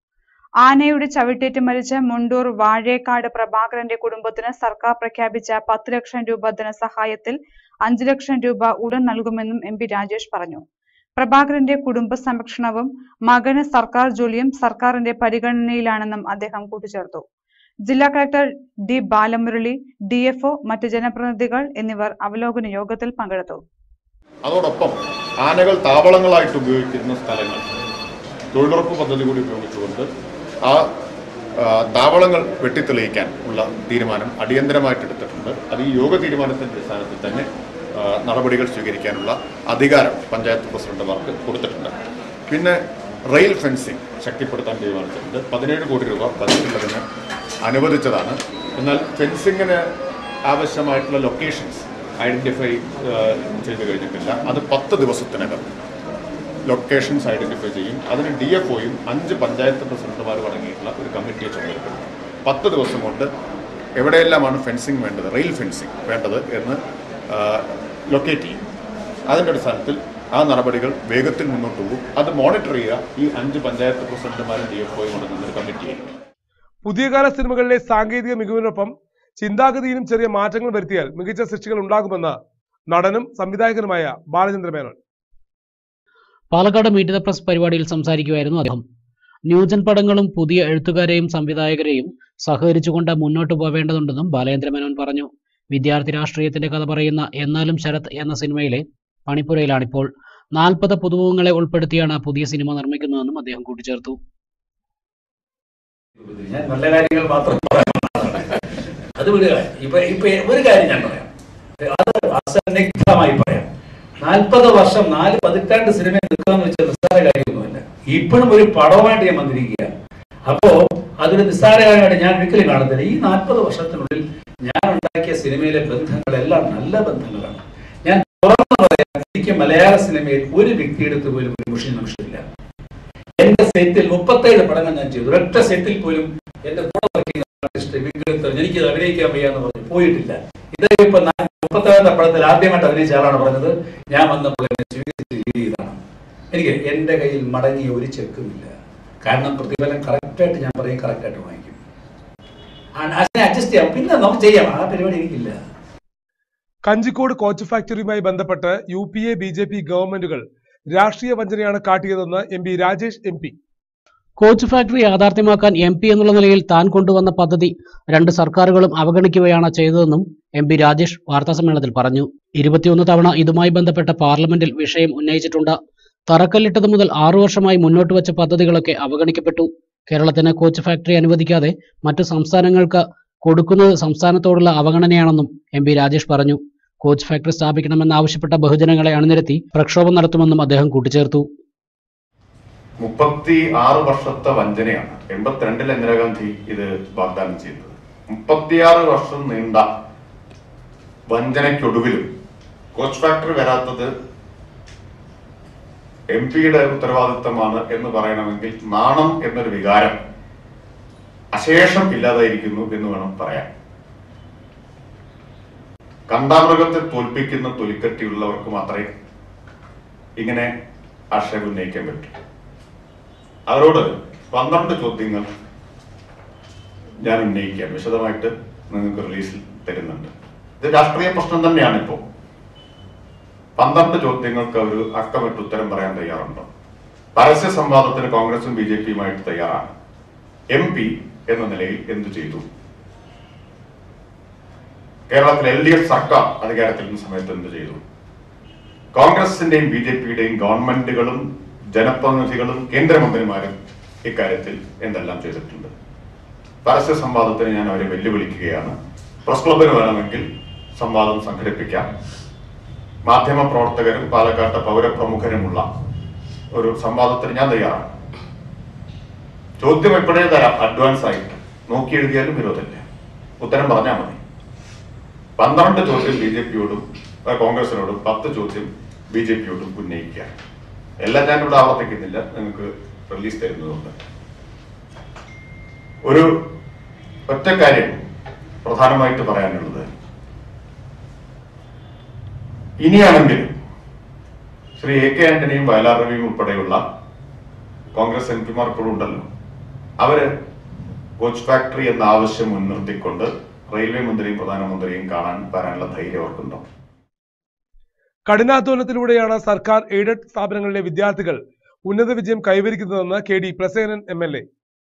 ആനയുടെ ചവിട്ടേറ്റ് മരിച്ച മുണ്ടൂർ വാഴേക്കാട് പ്രഭാകരന്റെ കുടുംബത്തിന് സർക്കാർ പ്രഖ്യാപിച്ച പത്ത് ലക്ഷം രൂപ ധനസഹായത്തിൽ അഞ്ചു ലക്ഷം രൂപ ഉടൻ നൽകുമെന്നും എം പി രാജേഷ് പറഞ്ഞു പ്രഭാകരന്റെ കുടുംബ സംരക്ഷണവും മകന് സർക്കാർ ജോലിയും സർക്കാരിന്റെ പരിഗണനയിലാണെന്നും അദ്ദേഹം കൂട്ടിച്ചേർത്തു ജില്ലാ collector D Balamurali D F മറ്റ് ജനപ്രതിനിധികൾ എന്നിവർ അവലോകന യോഗത്തിൽ പങ്കെടുത്തു അതോടൊപ്പം ആനകൾ താവളങ്ങളായിട്ട് ഉപയോഗിക്കുന്ന സ്ഥലങ്ങൾ തൊഴിലുറപ്പ് പദ്ധതി കൂടി ഉപയോഗിച്ചുകൊണ്ട് ആ ആ, താവളങ്ങൾ വെട്ടിത്തെളിയിക്കാൻ ഉള്ള തീരുമാനം അടിയന്തരമായിട്ട് എടുത്തിട്ടുണ്ട് അത് ഈ യോഗ തീരുമാനത്തിൻ്റെ അടിസ്ഥാനത്തിൽ തന്നെ ആ, നടപടികൾ സ്വീകരിക്കാനുള്ള അധികാരം പഞ്ചായത്ത് പ്രസിഡന്റുമാർക്ക് കൊടുത്തിട്ടുണ്ട് പിന്നെ റെയിൽ ഫെൻസിംഗ് ശക്തിപ്പെടുത്താൻ തീരുമാനിച്ചിട്ടുണ്ട് പതിനേഴ് കോടി രൂപ ബജറ്റിലതിന് അനുവദിച്ചതാണ് എന്നാൽ ഫെൻസിങ്ങിന് ആവശ്യമായിട്ടുള്ള ലൊക്കേഷൻസ് ഐഡൻറ്റിഫൈ ചെയ്ത് കഴിഞ്ഞിട്ടില്ല അത് പത്ത് ദിവസത്തിനകം ലൊക്കേഷൻസ് ഐഡൻറ്റിഫൈ ചെയ്യും അതിന് ഡി എഫ് ഒയും അഞ്ച് പഞ്ചായത്ത് പ്രസിഡന്റുമാരും അടങ്ങിയിട്ടുള്ള ഒരു കമ്മിറ്റിയെ ചുമതലപ്പെടും പത്ത് ദിവസം കൊണ്ട് എവിടെയെല്ലാമാണ് ഫെൻസിങ് വേണ്ടത് റെയിൽ ഫെൻസിങ് വേണ്ടത് എന്ന് ലൊക്കേറ്റ് ചെയ്യും അതിൻ്റെ അടിസ്ഥാനത്തിൽ ആ നടപടികൾ വേഗത്തിൽ മുന്നോട്ട് പോകും അത് മോണിറ്റർ ചെയ്യുക ഈ അഞ്ച് പഞ്ചായത്ത് പ്രസിഡന്റുമാരും ഡി എഫ് ഒയും അടങ്ങുന്ന ഒരു കമ്മിറ്റി ആയിരിക്കും പുതിയ കാല സിനിമകളിലെ സാങ്കേതിക മികവിനൊപ്പം ചിന്താഗതിയിലും ചെറിയ മാറ്റങ്ങൾ വരുത്തിയാൽ മികച്ച സൃഷ്ടികൾ ഉണ്ടാകുമെന്ന് നടനും സംവിധായകനുമായ Balachandra Menon Palakkad meet the press പരിപാടിയിൽ സംസാരിക്കുകയായിരുന്നു അദ്ദേഹം ന്യൂജൻ പടങ്ങളും പുതിയ എഴുത്തുകാരെയും സംവിധായകരെയും സഹകരിച്ചുകൊണ്ട് മുന്നോട്ട് പോവേണ്ടതുണ്ടെന്നും ബാലേന്ദ്ര മേനോൻ പറഞ്ഞു വിദ്യാർത്ഥി രാഷ്ട്രീയത്തിന്റെ കഥ പറയുന്ന എന്നാലും ശരത് എന്ന സിനിമയിലെ പണിപ്പുരയിലാണിപ്പോൾ നാൽപ്പത് പുതുമുഖങ്ങളെ ഉൾപ്പെടുത്തിയാണ് പുതിയ സിനിമ നിർമ്മിക്കുന്നതെന്നും അദ്ദേഹം കൂട്ടിച്ചേർത്തു ഞാൻ നല്ല കാര്യങ്ങൾ മാത്രം പറയാം അത് വിടുക ഇപ്പൊ ഇപ്പൊ ഒരു കാര്യം ഞാൻ പറയാം അത് അസന്നിഗ്ധമായി പറയാം നാൽപ്പത് വർഷം നാല് പതിറ്റാണ്ട് സിനിമ നിൽക്കുക എന്ന് വെച്ചാൽ നിസ്സാര കാര്യമൊന്നുമല്ല ഇപ്പോഴും ഒരു പടവുമായിട്ട് ഞാൻ വന്നിരിക്കുക അപ്പോ അതൊരു നിസ്സാര കാര്യമായിട്ട് ഞാൻ ഒരിക്കലും കാണുന്നില്ല ഈ നാൽപ്പത് വർഷത്തിനുള്ളിൽ ഞാൻ ഉണ്ടാക്കിയ സിനിമയിലെ ബന്ധങ്ങളെല്ലാം നല്ല ബന്ധങ്ങളാണ് ഞാൻ തുറന്നു പറയാം എനിക്ക് മലയാള സിനിമയിൽ ഒരു വ്യക്തിയെടുത്ത് പോലും ഒരു മുഷിയ നിമിഷമില്ല എന്റെ സെറ്റിൽ മുപ്പത്തേഴ് പടങ്ങൾ ഞാൻ ചെയ്തു ഒരൊറ്റ സെറ്റിൽ പോലും എന്റെ കൂടെ വർക്ക് ചെയ്യുന്ന ആർട്ടിസ്റ്റ് വിഗ്രഹത്തിൽ എനിക്ക് ഇത് അഭിനയിക്കാൻ വയ്യാന്ന് പറഞ്ഞു പോയിട്ടില്ല ഇത് ഇപ്പൊ ഞാൻ മുപ്പത്തേഴാമത്തെ പടത്തിൽ ആദ്യമായിട്ട് അഭിനയിച്ച ആളാണ് പറഞ്ഞത് ഞാൻ വന്നപ്പോൾ എന്നെ സ്വീകരിച്ച രീതി ഇതാണ് എനിക്ക് എന്റെ കയ്യിൽ മടങ്ങിയ ഒരു ചെക്കുമില്ല കാരണം പ്രതിഫലം കറക്റ്റായിട്ട് ഞാൻ പറയും കറക്റ്റായിട്ട് വാങ്ങിക്കും ആ- അതിനെ അഡ്ജസ്റ്റ് ചെയ്യാം പിന്നെ നമുക്ക് ചെയ്യാം ആ പരിപാടി എനിക്കില്ല കഞ്ചിക്കോട് കോച്ച് ഫാക്ടറിയുമായി ബന്ധപ്പെട്ട് U P A B J P ഗവൺമെന്റുകൾ രാഷ്ട്രീയ വഞ്ചനയാണ് കാട്ടിയതെന്ന് M P Rajesh M P coach factory യാഥാർത്ഥ്യമാക്കാൻ എം പി എന്നുള്ള നിലയിൽ താൻ കൊണ്ടുവന്ന പദ്ധതി രണ്ട് സർക്കാരുകളും അവഗണിക്കുകയാണ് ചെയ്തതെന്നും എം പി രാജേഷ് വാർത്താസമ്മേളനത്തിൽ പറഞ്ഞു ഇരുപത്തിയൊന്ന് തവണ ഇതുമായി ബന്ധപ്പെട്ട പാർലമെന്റിൽ വിഷയം ഉന്നയിച്ചിട്ടുണ്ട് തറക്കല്ലിട്ടത് മുതൽ ആറു വർഷമായി മുന്നോട്ട് വച്ച പദ്ധതികളൊക്കെ അവഗണിക്കപ്പെട്ടു കേരളത്തിന് കോച്ച് ഫാക്ടറി അനുവദിക്കാതെ മറ്റു സംസ്ഥാനങ്ങൾക്ക് കൊടുക്കുന്നത് സംസ്ഥാനത്തോടുള്ള അവഗണനയാണെന്നും എം പി രാജേഷ് പറഞ്ഞു കോച്ച് ഫാക്ടറി സ്ഥാപിക്കണമെന്നാവശ്യപ്പെട്ട ബഹുജനങ്ങളെ അണിനിരത്തി പ്രക്ഷോഭം നടത്തുമെന്നും അദ്ദേഹം കൂട്ടിച്ചേർത്തു മുപ്പത്തി ആറ് വർഷത്തെ വഞ്ചനയാണ് എൺപത്തിരണ്ടിൽ ഇന്ദിരാഗാന്ധി ഇത് വാഗ്ദാനം ചെയ്തത് മുപ്പത്തിയാറ് വർഷം നീണ്ട വഞ്ചനയ്ക്കൊടുവിലും കോച്ച് ഫാക്ടറി വരാത്തത് എം പിയുടെ ഉത്തരവാദിത്തമാണ് എന്ന് പറയണമെങ്കിൽ നാണം എന്നൊരു വികാരം അശേഷം ഇല്ലാതായിരിക്കുന്നു എന്ന് വേണം പറയാൻ കണ്ടാമൃഗത്തെ തോൽപ്പിക്കുന്ന തൊലിക്കട്ടിയുള്ളവർക്ക് മാത്രമേ ഇങ്ങനെ ആക്ഷേപം ഉന്നയിക്കാൻ പറ്റൂ അവരോട് പന്ത്രണ്ട് ചോദ്യങ്ങൾ ഞാൻ ഉന്നയിക്കാം വിശദമായിട്ട് നിങ്ങൾക്ക് റിലീസിൽ തരുന്നുണ്ട് ഇത് രാഷ്ട്രീയ പ്രശ്നം തന്നെയാണ് ഇപ്പോൾ പന്ത്രണ്ട് ചോദ്യങ്ങൾക്ക് അവർ അക്കമിട്ട് ഉത്തരം പറയാൻ തയ്യാറുണ്ട് പരസ്യ സംവാദത്തിന് കോൺഗ്രസും ബി ജെ പിയുമായിട്ട് തയ്യാറാണ് എം പി എന്ന നിലയിൽ എന്തു ചെയ്തു കേരളത്തിൽ എൽ ഡി എഫ് സർക്കാർ അധികാരത്തിലിരുന്ന സമയത്ത് എന്ത് ചെയ്തു കോൺഗ്രസിന്റെയും ബി ജെ പിയുടെയും ഗവൺമെന്റുകളും ജനപ്രതിനിധികളും കേന്ദ്രമന്ത്രിമാരും ഇക്കാര്യത്തിൽ എന്തെല്ലാം ചെയ്തിട്ടുണ്ട് പരസ്യ സംവാദത്തിന് ഞാൻ അവരെ വെല്ലുവിളിക്കുകയാണ് പ്രസ് ക്ലബിന് വേണമെങ്കിൽ സംവാദം സംഘടിപ്പിക്കാം മാധ്യമ പ്രവർത്തകരും പാലക്കാട്ടെ പൗരപ്രമുഖരുമുള്ള ഒരു സംവാദത്തിന് ഞാൻ തയ്യാറാണ് ചോദ്യം എപ്പോഴേ തരാം അഡ്വാൻസ് ആയിട്ട് നോക്കി എഴുതിയാലും വിരോധമില്ല ഉത്തരം പറഞ്ഞാൽ മതി പന്ത്രണ്ട് ചോദ്യം ബി ജെ പിയോടും കോൺഗ്രസിനോടും പത്ത് ചോദ്യം ബി ജെ പിയോടും ഉന്നയിക്കുക എല്ലാം ഞാൻ ഇവിടെ ആവർത്തിക്കുന്നില്ല നിങ്ങൾക്ക് റിലീസ് തരുന്നതുകൊണ്ട് ഒരു ഒറ്റ കാര്യം പ്രധാനമായിട്ട് പറയാനുള്ളത് ഇനിയാണെങ്കിലും ശ്രീ എ കെ ആന്റണിയും വയലാർ രവിയും ഉൾപ്പെടെയുള്ള കോൺഗ്രസ് എം പിമാർ ഇപ്പോഴും ഉണ്ടല്ലോ അവര് കോച്ച് ഫാക്ടറി എന്ന ആവശ്യം മുൻനിർത്തിക്കൊണ്ട് റെയിൽവേ മന്ത്രിയും പ്രധാനമന്ത്രിയും കാണാൻ വരാനുള്ള ധൈര്യം അവർക്കുണ്ടോ കഠിനാധ്വാനത്തിലൂടെയാണ് സർക്കാർ എയ്ഡഡ് സ്ഥാപനങ്ങളിലെ വിദ്യാർത്ഥികൾ ഉന്നത വിജയം കൈവരിക്കുന്നതെന്ന് K D Prasenan M L A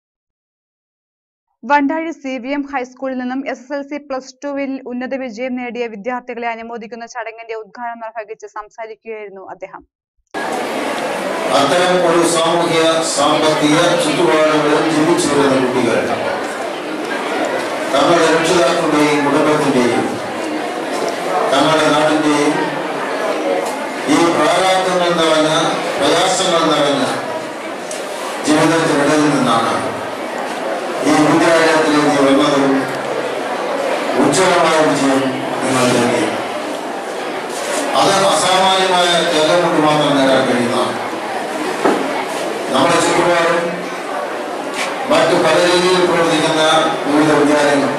Vandazhi C V M ഹൈസ്കൂളിൽ നിന്നും S S L C plus ടുവിൽ ഉന്നത വിജയം നേടിയ വിദ്യാർത്ഥികളെ അനുമോദിക്കുന്ന ചടങ്ങിന്റെ ഉദ്ഘാടനം നിർവഹിച്ച് സംസാരിക്കുകയായിരുന്നു അദ്ദേഹം അത്തരം ഒരു സാമൂഹ്യ സാമ്പത്തിക ചുറ്റുപാടുകളിൽ ജീവിച്ചു വരുന്ന കുട്ടികൾ തങ്ങളുടെ രക്ഷിതാക്കളുടെയും കുടുംബത്തിന്റെയും തങ്ങളുടെ നാടിന്റെയും ഈ പ്രാരാബ്ദങ്ങൾ നിറഞ്ഞ പ്രയാസങ്ങൾ നിറഞ്ഞ ജീവിതത്തിനിടയിൽ നിന്നാണ് ഈ വിദ്യാലയത്തിലേക്ക് വന്നതും ഉജ്ജ്വലമായ വിജയം നിങ്ങൾ നേടി അത് അസാമാന്യമായ ത്യാഗം കൊണ്ട് മാത്രം നേടാൻ കഴിയുന്നതാണ് നമ്മുടെ ചുറ്റുപാടും മറ്റു പല രീതിയിൽ പ്രവർത്തിക്കുന്ന വിവിധ വിദ്യാലയങ്ങൾ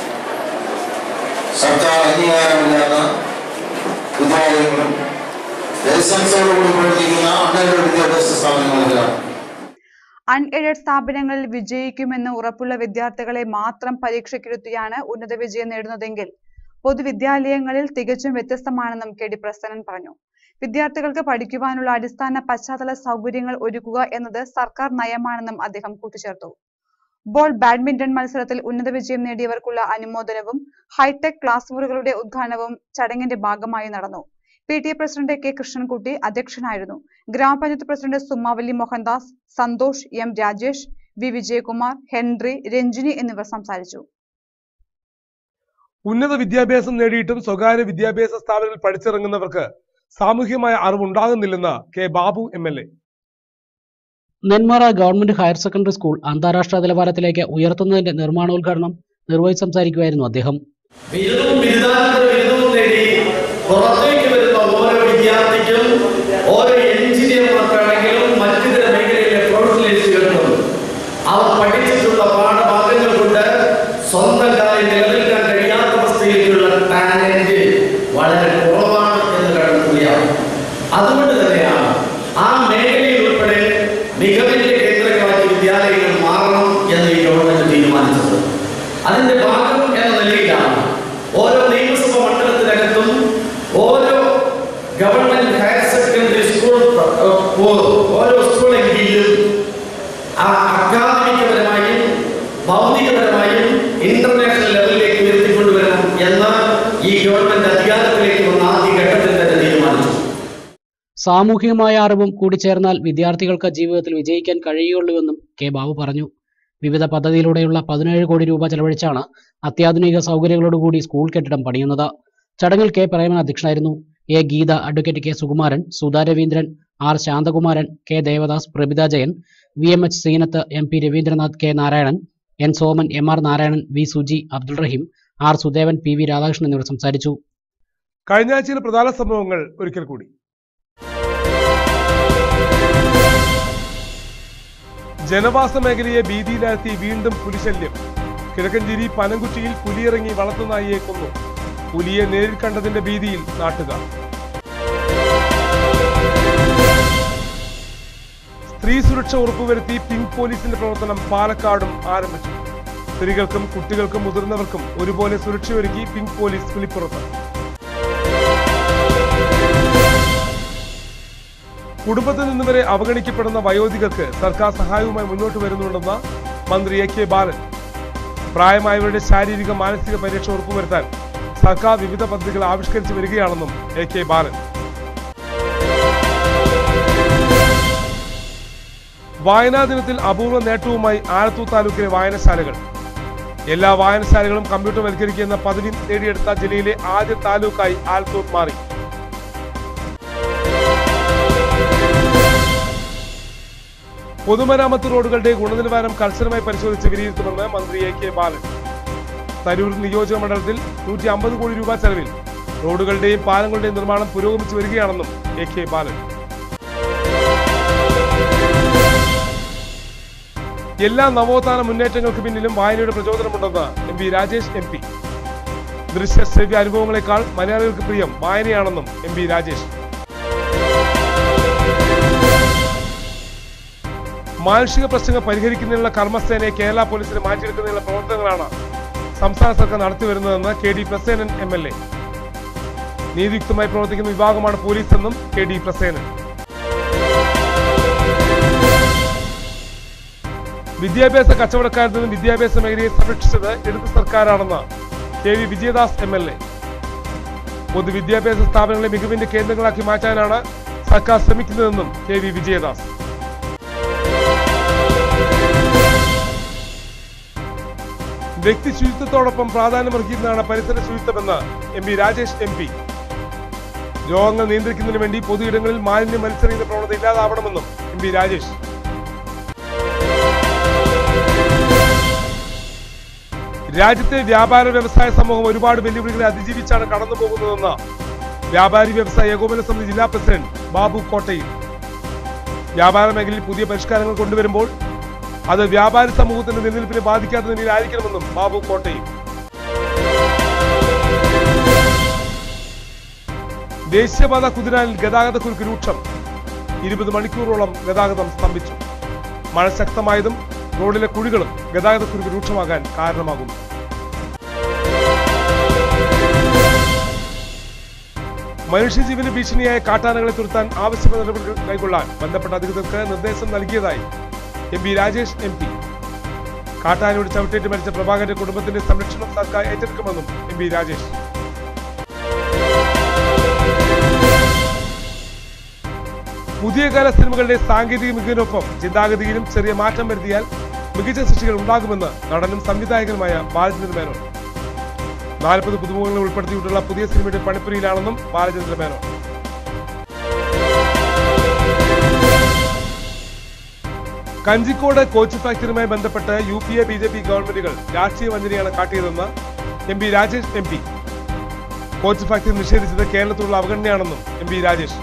സർക്കാർ അംഗീകാരമില്ലാത്ത വിദ്യാലയങ്ങളും ലൈസൻസോടുകൂടി പ്രവർത്തിക്കുന്ന അണ്ണയുടെ വിദ്യാഭ്യാസ സ്ഥാപനങ്ങളിലാണ് അൺഎയ്ഡഡ് സ്ഥാപനങ്ങളിൽ വിജയിക്കുമെന്ന് ഉറപ്പുള്ള വിദ്യാർത്ഥികളെ മാത്രം പരീക്ഷയ്ക്കിരുത്തിയാണ് ഉന്നത വിജയം നേടുന്നതെങ്കിൽ പൊതുവിദ്യാലയങ്ങളിൽ തികച്ചും വ്യത്യസ്തമാണെന്നും കെ ഡി പ്രസന്നൻ പറഞ്ഞു വിദ്യാർത്ഥികൾക്ക് പഠിക്കുവാനുള്ള അടിസ്ഥാന പശ്ചാത്തല സൗകര്യങ്ങൾ ഒരുക്കുക എന്നത് സർക്കാർ നയമാണെന്നും അദ്ദേഹം കൂട്ടിച്ചേർത്തു ബോൾ ബാഡ്മിന്റൺ മത്സരത്തിൽ ഉന്നത വിജയം നേടിയവർക്കുള്ള അനുമോദനവും ഹൈടെക് ക്ലാസ് മുറികളുടെ ഉദ്ഘാടനവും ചടങ്ങിന്റെ ഭാഗമായി നടന്നു P T A president K Krishnankutty അധ്യക്ഷനായിരുന്നു ഗ്രാമപഞ്ചായത്ത് president Sumavali Mohandas Santhosh M Rajesh V Vijayakumar Henry Ranjini എന്നിവർ സംസാരിച്ചു ഉന്നത വിദ്യാഭ്യാസം നേടിയിട്ടും സ്വകാര്യ വിദ്യാഭ്യാസ സ്ഥാപനങ്ങളിൽ പഠിച്ചിറങ്ങുന്നവർക്ക് സാമൂഹ്യമായ അറിവുണ്ടാകുന്നില്ലെന്ന് K Babu M L A Nenmara government higher secondary school അന്താരാഷ്ട്ര നിലവാരത്തിലേക്ക് ഉയർത്തുന്നതിന്റെ നിർമ്മാണോദ്ഘാടനം നിർവഹിച്ച് സംസാരിക്കുകയായിരുന്നു അദ്ദേഹം ബിരുദവും ബിരുദാനന്തര ബിരുദവും നേടി പുറത്തേക്ക് വരുന്ന ഓരോ വിദ്യാർത്ഥിക്കും ഓരോ എഞ്ചിനീയർമാർക്കാണെങ്കിലും മറ്റു ചില മേഖലയിലെ പ്രൊഫഷണലിസ്റ്റുകൾക്കും അവർ പഠിച്ചിട്ടുള്ള പാഠഭാഗങ്ങൾ കൊണ്ട് സ്വന്തം കാലിൽ നിലനിൽക്കാൻ കഴിയാത്ത അവസ്ഥയിലുള്ള ടാലന്റ് വളരെ കുറവാണ് എന്ന് കണ്ടെത്തുകയാണ് അതുകൊണ്ട് തന്നെയാണ് ആ മേഖലയിൽ ഉൾപ്പെടെ മികവിന്റെ കേന്ദ്രങ്ങളാക്കി വിദ്യാലയങ്ങൾ മാറണം എന്ന് ഈ ഗവൺമെന്റ് തീരുമാനിച്ചത് അതിന്റെ ഭാഗം എന്ന നിലയിലാണ് ഓരോ നിയമസഭ മണ്ഡലത്തിനകത്തും ഓരോ ഗവൺമെന്റ് ഹയർ സെക്കൻഡറി സ്കൂൾ ഓരോ സ്കൂളിൻ കീഴിലും ആ അക്കാദമികപരമായും ഭൗതികപരമായും ഇന്റർനാഷണൽ ലെവലിലേക്ക് ഉയർത്തിക്കൊണ്ടുവരണം എന്ന് ഈ ഗവൺമെന്റ് അധികാരത്തിലേക്ക് വന്ന ആദ്യ ഘട്ടത്തിൽ തന്നെ തീരുമാനിച്ചു സാമൂഹികമായ അറിവും കൂടി ചേർന്നാൽ വിദ്യാർത്ഥികൾക്ക് ജീവിതത്തിൽ വിജയിക്കാൻ കഴിയുകയുള്ളൂവെന്നും കെ ബാബു പറഞ്ഞു വിവിധ പദ്ധതിയിലൂടെയുള്ള പതിനേഴ് കോടി രൂപ ചെലവഴിച്ചാണ് അത്യാധുനിക സൗകര്യങ്ങളോടുകൂടി സ്കൂൾ കെട്ടിടം പണിയുന്നത് ചടങ്ങിൽ കെ പ്രേമൻ അധ്യക്ഷനായിരുന്നു A Geetha advocate K Sukumaran Sudha Raveendran R Santhakumaran K Devadas Prabhitha Jayan V M H Seenath M P Raveendranath K Narayanan N Soman M R Narayanan V Suji Abdul Raheem R Sudevan P V Radhakrishnan എന്നിവർ സംസാരിച്ചു കഴിഞ്ഞ ആഴ്ചയിലെ പ്രധാന സംഭവങ്ങൾ ഒരിക്കൽ കൂടി ജനവാസ മേഖലയെ ഭീതിയിലാഴ്ത്തി വീണ്ടും പുലിശല്യം കിഴക്കഞ്ചേരി പനംകുറ്റിയിൽ പുലിയിറങ്ങി വളർത്തുനായിയെ കൊന്നു പുലിയെ നേരിൽ കണ്ടതിന്റെ ഭീതിയിൽ നാട്ടുകാർ സ്ത്രീ സുരക്ഷ ഉറപ്പുവരുത്തി പിങ്ക് പോലീസിന്റെ പ്രവർത്തനം പാലക്കാടും ആരംഭിച്ചു സ്ത്രീകൾക്കും കുട്ടികൾക്കും മുതിർന്നവർക്കും ഒരുപോലെ സുരക്ഷയൊരുക്കി പിങ്ക് പോലീസ് വിളിപ്പുറത്ത് കുടുംബത്തിൽ നിന്ന് വരെ അവഗണിക്കപ്പെടുന്ന വയോധികർക്ക് സർക്കാർ സഹായവുമായി മുന്നോട്ട് വരുന്നുണ്ടെന്ന് മന്ത്രി എ കെ ബാലൻ പ്രായമായവരുടെ ശാരീരിക മാനസിക പരിരക്ഷ ഉറപ്പുവരുത്താൻ സർക്കാർ വിവിധ പദ്ധതികൾ ആവിഷ്കരിച്ചു വരികയാണെന്നും എ കെ ബാലൻ വായനാ ദിനത്തിൽ അപൂർവ നേട്ടവുമായി ആലത്തൂർ താലൂക്കിലെ വായനശാലകൾ എല്ലാ വായനശാലകളും കമ്പ്യൂട്ടർവൽക്കരിക്കുന്ന പദവി നേടിയെടുത്ത ജില്ലയിലെ ആദ്യ താലൂക്കായി ആലത്തൂർ മാറി പൊതുമരാമത്ത് റോഡുകളുടെ ഗുണനിലവാരം കർശനമായി പരിശോധിച്ച് വിലയിരുത്തുമെന്ന് മന്ത്രി എ കെ ബാലൻ തരൂർ നിയോജക മണ്ഡലത്തിൽ നൂറ്റി അമ്പത് കോടി രൂപ ചെലവിൽ റോഡുകളുടെയും പാലങ്ങളുടെയും നിർമ്മാണം പുരോഗമിച്ചു വരികയാണെന്നും എ കെ ബാലൻ എല്ലാ നവോത്ഥാന മുന്നേറ്റങ്ങൾക്ക് പിന്നിലും വായനയുടെ പ്രചോദനമുണ്ടെന്ന് M P Rajesh M P ദൃശ്യ ശ്രവ്യ അനുഭവങ്ങളെക്കാൾ മലയാളികൾക്ക് പ്രിയം വായനയാണെന്നും എം പി രാജേഷ് മാനുഷിക പ്രശ്നങ്ങൾ പരിഹരിക്കുന്നതിനുള്ള കർമ്മസേനയെ കേരള പോലീസിന് മാറ്റിയെടുക്കുന്നതിനുള്ള പ്രവർത്തനങ്ങളാണ് സംസ്ഥാന സർക്കാർ നടത്തിവരുന്നതെന്ന് K D Prasenan M L A നീതിയുക്തമായി പ്രവർത്തിക്കുന്ന വിഭാഗമാണ് പോലീസ് എന്നും കെ ഡി പ്രസേനൻ വിദ്യാഭ്യാസ കച്ചവടക്കാരിൽ നിന്നും വിദ്യാഭ്യാസ മേഖലയെ സംരക്ഷിച്ചത് ഇടത് സർക്കാരാണെന്ന് K V Vijayadas M L A പൊതുവിദ്യാഭ്യാസ സ്ഥാപനങ്ങളെ മികവിന്റെ കേന്ദ്രങ്ങളാക്കി മാറ്റാനാണ് സർക്കാർ ശ്രമിക്കുന്നതെന്നും കെ വി വിജയദാസ് വ്യക്തി ശുചിത്വത്തോടൊപ്പം പ്രാധാന്യമർഹിക്കുന്നതാണ് പരിസര ശുചിത്വമെന്ന് M P Rajesh M P രോഗങ്ങൾ നിയന്ത്രിക്കുന്നതിന് വേണ്ടി പൊതുയിടങ്ങളിൽ മാലിന്യം മത്സരിക്കുന്ന പ്രവണത ഇല്ലാതാവണമെന്നും എം പി രാജേഷ് രാജ്യത്തെ വ്യാപാര വ്യവസായ സമൂഹം ഒരുപാട് വെല്ലുവിളികളെ അതിജീവിച്ചാണ് കടന്നു പോകുന്നതെന്ന് വ്യാപാരി വ്യവസായ ഏകോപന സമിതി ജില്ലാ പ്രസിഡന്റ് ബാബു കോട്ടയിൽ വ്യാപാര മേഖലയിൽ പുതിയ പരിഷ്കാരങ്ങൾ കൊണ്ടുവരുമ്പോൾ അത് വ്യാപാരി സമൂഹത്തിന്റെ നിലനിൽപ്പിനെ ബാധിക്കാത്ത നിലയിലായിരിക്കണമെന്നും ബാബു കോട്ടയിൽ ദേശീയപാത കുതിരാനിൽ ഗതാഗതക്കുരുക്ക് രൂക്ഷം ഇരുപത് മണിക്കൂറോളം ഗതാഗതം സ്തംഭിച്ചു മഴ ശക്തമായതും റോഡിലെ കുഴികളും ഗതാഗതക്കുരുക്ക് രൂക്ഷമാകാൻ കാരണമാകുന്നു മനുഷ്യജീവന് ഭീഷണിയായ കാട്ടാനകളെ തുരത്താൻ ആവശ്യമായ നടപടികൾ കൈക്കൊള്ളാൻ ബന്ധപ്പെട്ട അധികൃതർക്ക് നിർദ്ദേശം നൽകിയതായി M P Rajesh M P കാട്ടാനയോട് ചവിട്ടേറ്റ് മരിച്ച പ്രഭാകരന്റെ കുടുംബത്തിന്റെ സംരക്ഷണം സർക്കാർ ഏറ്റെടുക്കുമെന്നും എം പി രാജേഷ് പുതിയ കാല സിനിമകളുടെ സാങ്കേതിക മികവിനൊപ്പം ചിന്താഗതിയിലും ചെറിയ മാറ്റം വരുത്തിയാൽ മികച്ച സൃഷ്ടികൾ ഉണ്ടാകുമെന്ന് നടനും സംവിധായകനുമായ ബാലചന്ദ്ര മേനോൻ നാൽപ്പത് പുതുമുഖങ്ങളെ ഉൾപ്പെടുത്തിയിട്ടുള്ള പുതിയ സിനിമയുടെ പണിപ്പുരിയിലാണെന്നും ബാലചന്ദ്ര മേനോൻ കഞ്ചിക്കോട് കോച്ച് ഫാക്ടറിയുമായി ബന്ധപ്പെട്ട് U P A B J P ഗവൺമെന്റുകൾ രാഷ്ട്രീയ വഞ്ചനയാണ് കാട്ടിയതെന്ന് M P Rajesh M P coach factory നിഷേധിച്ചത് കേരളത്തിലുള്ള അവഗണനയാണെന്നും എം പി രാജേഷ്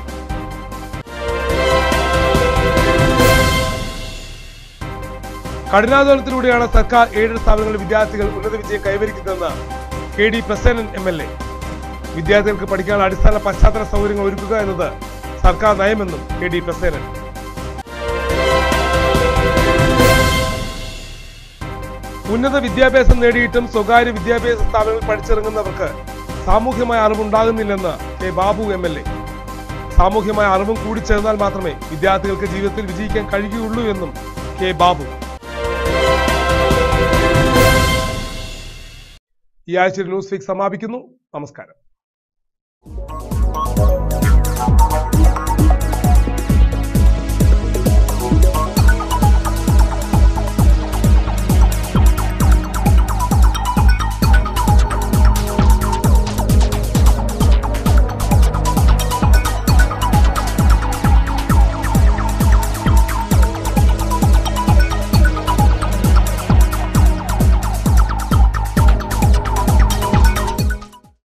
കഠിനാധ്വാനത്തിലൂടെയാണ് സർക്കാർ എയ്ഡഡ് സ്ഥാപനങ്ങളിലെ വിദ്യാർത്ഥികൾ ഉന്നത വിജയം കൈവരിക്കുന്നതെന്ന് K D Prasenan M L A വിദ്യാർത്ഥികൾക്ക് പഠിക്കാനുള്ള അടിസ്ഥാന പശ്ചാത്തല സൗകര്യങ്ങൾ ഒരുക്കുക എന്നത് സർക്കാർ നയമെന്നും കെ ഡി പ്രസേനൻ ഉന്നത വിദ്യാഭ്യാസം നേടിയിട്ടും സ്വകാര്യ വിദ്യാഭ്യാസ സ്ഥാപനങ്ങളിൽ പഠിച്ചിറങ്ങുന്നവർക്ക് സാമൂഹ്യമായ അറിവുണ്ടാകുന്നില്ലെന്ന് K Babu M L A സാമൂഹ്യമായ അറിവും കൂടി ചേർന്നാൽ മാത്രമേ വിദ്യാർത്ഥികൾക്ക് ജീവിതത്തിൽ വിജയിക്കാൻ കഴിയുകയുള്ളൂ എന്നും കെ ബാബു ഈ ആഴ്ചയിൽ ന്യൂസ് വീക്ക് സമാപിക്കുന്നു നമസ്കാരം